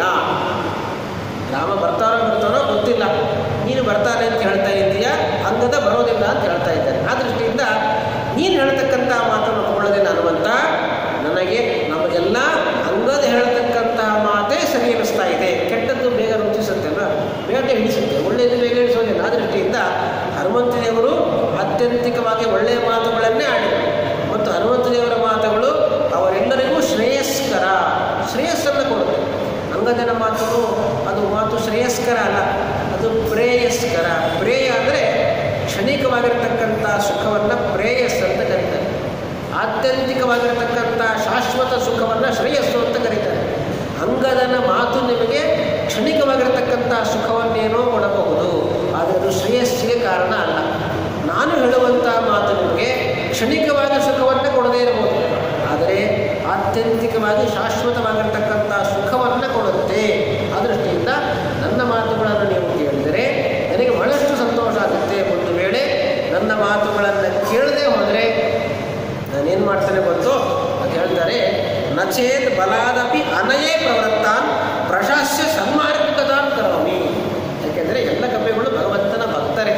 ರಾಮ ಬರ್ತಾರೋ ಬರ್ತಾರೋ ಗೊತ್ತಿಲ್ಲ ನೀನು ಬರ್ತಾನೆ ಅಂತ ಹೇಳ್ತಾ ಇದ್ದೀಯಾ ಅಂಗದ ಬರೋದಿಲ್ಲ ಅಂತ ಹೇಳ್ತಾ ಇದ್ದಾರೆ ಆ ದೃಷ್ಟಿಯಿಂದ ನೀನು ಹೇಳ್ತಕ್ಕಂಥ ಮಾತನ್ನು ಒಪ್ಪಿಕೊಳ್ಳದೆ ಹನುಮಂತ ನನಗೆ ನಮಗೆಲ್ಲ ಅಂಗದ ಹೇಳ್ತಕ್ಕಂಥ ಮಾತೇ ಸರಿ ಅನಿಸ್ತಾ ಇದೆ ಕೆಟ್ಟದ್ದು ಬೇಗ ರುಚಿಸುತ್ತೆ ಅಲ್ವಾ ಬೇಗ ಹಿಡಿಸುತ್ತೆ ಒಳ್ಳೆಯದು ಬೇಗ ಹಿಡಿಸೋದಿಲ್ಲ ಆ ದೃಷ್ಟಿಯಿಂದ ಹನುಮಂತ ದೇವರು ಆತ್ಯಂತಿಕವಾಗಿ ಒಳ್ಳೆಯ ಮಾತುಗಳನ್ನೇ ಆಡಿದರು ಮತ್ತು ಹನುಮಂತ ದೇವರ ಮಾತುಗಳು ಅವರೆಲ್ಲರಿಗೂ ಶ್ರೇಯಸ್ಕರ ಶ್ರೇಯಸ್ಸನ್ನು ಕೊಡುತ್ತೆ ಅಂಗದನ ಮಾತು ಅದು ಮಾತು ಶ್ರೇಯಸ್ಕರ ಅಲ್ಲ ಅದು ಪ್ರೇಯಸ್ಕರ ಪ್ರೇಯ ಅಂದರೆ ಕ್ಷಣಿಕವಾಗಿರತಕ್ಕಂಥ ಸುಖವನ್ನು ಪ್ರೇಯಸ್ ಅಂತ ಕರೀತಾರೆ ಆತ್ಯಂತಿಕವಾಗಿರತಕ್ಕಂಥ ಶಾಶ್ವತ ಸುಖವನ್ನು ಶ್ರೇಯಸ್ಸು ಅಂತ ಕರೀತಾರೆ ಅಂಗದನ ಮಾತು ನಿಮಗೆ ಕ್ಷಣಿಕವಾಗಿರತಕ್ಕಂಥ ಸುಖವನ್ನೇನೋ ಕೊಡಬಹುದು ಆದರೆ ಅದು ಶ್ರೇಯಸ್ಸಿಗೆ ಕಾರಣ ಅಲ್ಲ ನಾನು ಹೇಳುವಂಥ ಮಾತು ನಿಮಗೆ ಕ್ಷಣಿಕವಾಗಿ ಸುಖವನ್ನು ಕೊಡದೇ ಇರಬಹುದು ಆದರೆ ಆತ್ಯಂತಿಕವಾಗಿ ಶಾಶ್ವತವಾಗಿರ್ತಕ್ಕಂಥ ಸುಖವನ್ನು ಕೊಡುತ್ತೆ ಆ ದೃಷ್ಟಿಯಿಂದ ನನ್ನ ಮಾತುಗಳನ್ನು ನೀವು ಕೇಳಿದರೆ ನನಗೆ ಬಹಳಷ್ಟು ಸಂತೋಷ ಆಗುತ್ತೆ ಒಂದು ವೇಳೆ ನನ್ನ ಮಾತುಗಳನ್ನು ಕೇಳದೆ ಹೋದರೆ ನಾನೇನು ಮಾಡ್ತೇನೆ ಗೊತ್ತು ಅಂತ ಹೇಳ್ತಾರೆ ನಚೇತ್ ಬಲಾದಪಿ ಅನಯೇ ಪ್ರವೃತ್ತಾನ್ ಪ್ರಶಾಸ್ಯ ಸನ್ಮಾರ್ಗದಾನ್ ಕರೋಮಿ ಯಾಕೆಂದರೆ ಎಲ್ಲ ಕಪಿಗಳು ಭಗವಂತನ ಭಕ್ತರೇ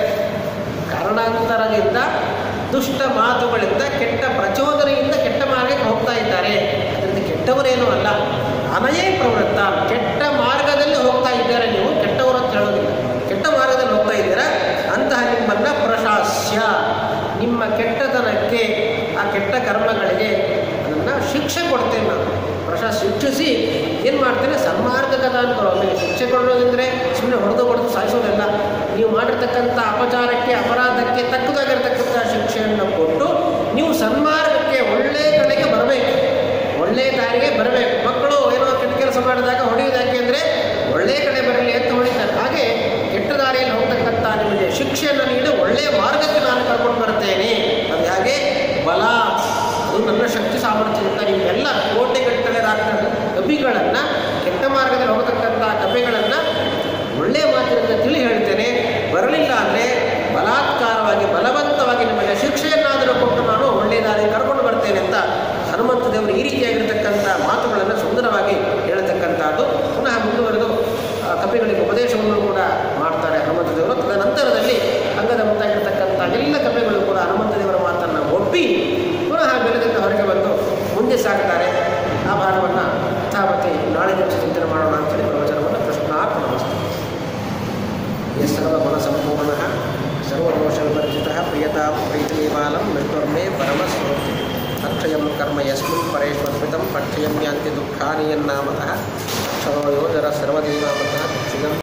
ಕಾರಣಾಂತರದಿಂದ ದುಷ್ಟ ಮಾತುಗಳಿಂದ ಕೆಟ್ಟ ಪ್ರಚೋದನೆಯಿಂದ ಕೆಟ್ಟ ಮಾರ್ಗಕ್ಕೆ ಹೋಗ್ತಾ ಇದ್ದಾರೆ ಅದರಿಂದ ಕೆಟ್ಟವರೇನೂ ಅಲ್ಲ ಅನಯೇ ಪ್ರವೃತ್ತ ಕೆಟ್ಟ ಮಾರ್ಗದಲ್ಲಿ ಹೋಗ್ತಾ ಇದ್ದಾರೆ ನೀವು ಕೆಟ್ಟವರು ಅಂತ ಹೇಳೋದಿಲ್ಲ ಕೆಟ್ಟ ಮಾರ್ಗದಲ್ಲಿ ಹೋಗ್ತಾ ಇದ್ದೀರಾ ಅಂತಹ ನಿಮ್ಮನ್ನು ಪ್ರಶಾಸ್ಯ ನಿಮ್ಮ ಕೆಟ್ಟತನಕ್ಕೆ ಆ ಕೆಟ್ಟ ಕರ್ಮಗಳಿಗೆ ಅದನ್ನು ಶಿಕ್ಷೆ ಕೊಡ್ತೇನೆ ನಾನು ಪ್ರಶಾ ಶಿಕ್ಷಿಸಿ ಏನು ಮಾಡ್ತೇನೆ ಸನ್ಮಾರ್ಗದ ಆಮೇಲೆ ಶಿಕ್ಷೆ ಕೊಡೋದಂದರೆ ಸುಮ್ಮನೆ ಹೊಡೆದು ಹೊಡೆದು ಸಾಯಿಸೋದಿಲ್ಲ ನೀವು ಮಾಡಿರ್ತಕ್ಕಂಥ ಅಪಚಾರಕ್ಕೆ ಅಪರಾಧಕ್ಕೆ ತಕ್ಕದಾಗಿರ್ತಕ್ಕಂಥ ಶಿಕ್ಷೆಯನ್ನು ಕೊಟ್ಟು ನೀವು ಸನ್ಮಾರ್ಗಕ್ಕೆ ಒಳ್ಳೆ ಕಡೆಗೆ ಬರಬೇಕು ಒಳ್ಳೆ ದಾರಿಗೆ ಬರಬೇಕು ಮಕ್ಕಳು ಏನೋ ಕೆಟ್ಟ ಕೆಲಸ ಮಾಡಿದಾಗ ಹೊಡೆಯೋದಾಕೆ ಅಂದರೆ ಒಳ್ಳೆ ಕಡೆ ಬರಲಿ ಅಂತ ಹೊಡಿತಾರೆ ಹಾಗೆ ಕೆಟ್ಟ ದಾರಿಯಲ್ಲಿ ಹೋಗ್ತಕ್ಕಂಥ ನಿಮಗೆ ಶಿಕ್ಷೆಯನ್ನು ನೀಡಿ ಒಳ್ಳೆಯ ಮಾರ್ಗಕ್ಕೆ ನಾನು ಕರ್ಕೊಂಡು ಬರ್ತೇನೆ ಅದು ಹಾಗೆ ಬಲ ಅದು ನನ್ನ ಶಕ್ತಿ ಸಾಮರ್ಥ್ಯದಿಂದ ನೀವೆಲ್ಲ ಕೋಟೆಗಟ್ಟಲೆ ರಾಷ್ಟ್ರದ ಕಪಿಗಳನ್ನು ಕೆಟ್ಟ ಮಾರ್ಗದಲ್ಲಿ ಹೋಗತಕ್ಕಂಥ ಕಪಿಗಳನ್ನು ಒಳ್ಳೆಯ ಮಾತಿನಿಂದ ತಿಳಿ ಹೇಳ್ತೇನೆ ಬರಲಿಲ್ಲ ಅಂದರೆ ಬಲಾತ್ಕಾರವಾಗಿ ಬಲವಂತವಾಗಿ ನಿಮಗೆ ಶಿಕ್ಷೆಯನ್ನಾದರೂ ಕೊಟ್ಟು ನಾನು ಒಳ್ಳೆಯ ದಾರಿ ಕರ್ಕೊಂಡು ಬರ್ತೇನೆ ಅಂತ ಹನುಮಂತ ದೇವರು ಈ ರೀತಿಯಾಗಿರ್ತಕ್ಕಂಥ ಮಾತುಗಳನ್ನು ಸುಂದರವಾಗಿ ಹೇಳತಕ್ಕಂಥದ್ದು ಪುನಃ ಮುಂದುವರೆದು ಆ, ಕಪಿಗಳಿಗೆ ಉಪದೇಶವನ್ನು ಕೂಡ ಮಾಡ್ತಾರೆ ಹನುಮಂತ ದೇವರು ತದನಂತರದಲ್ಲಿ ಅಂಗದ ಮುಂದಾಗಿರ್ತಕ್ಕಂಥ ಎಲ್ಲ ಕಪಿಗಳು ಕೂಡ ಹನುಮಂತ ದೇವರ ಮಾತನ್ನು ಒಪ್ಪಿ ಪುನಃ ಬೆಳೆದಿಂದ ಹೊರಗೆ ಬಂದು ಮುಂದೆ ಸಾಗ್ತಾರೆ ಆ ಭಾಗವನ್ನು ಯಥಾವತಿ ನಾಳೆ ದಿವಸ ಚಿಂತನೆ ಮಾಡೋಣ ಅಂತೇಳಿ ಪ್ರವಚನವನ್ನು ಕೃಷ್ಣಾರ್ಪಣಮಸ್ತು ये सर्वगुणसम्पूर्णः सर्वदोषविवर्जितः प्रियतां प्रीतिमालं विष्णुर्मे परमस्वरूपे अक्षयं कर्म यस्मिन् परेष्वस्मितं पक्षयं यान्ति दुःखानि यन्नामतः अक्षरो योजर सर्वदेवामतः क्षिगं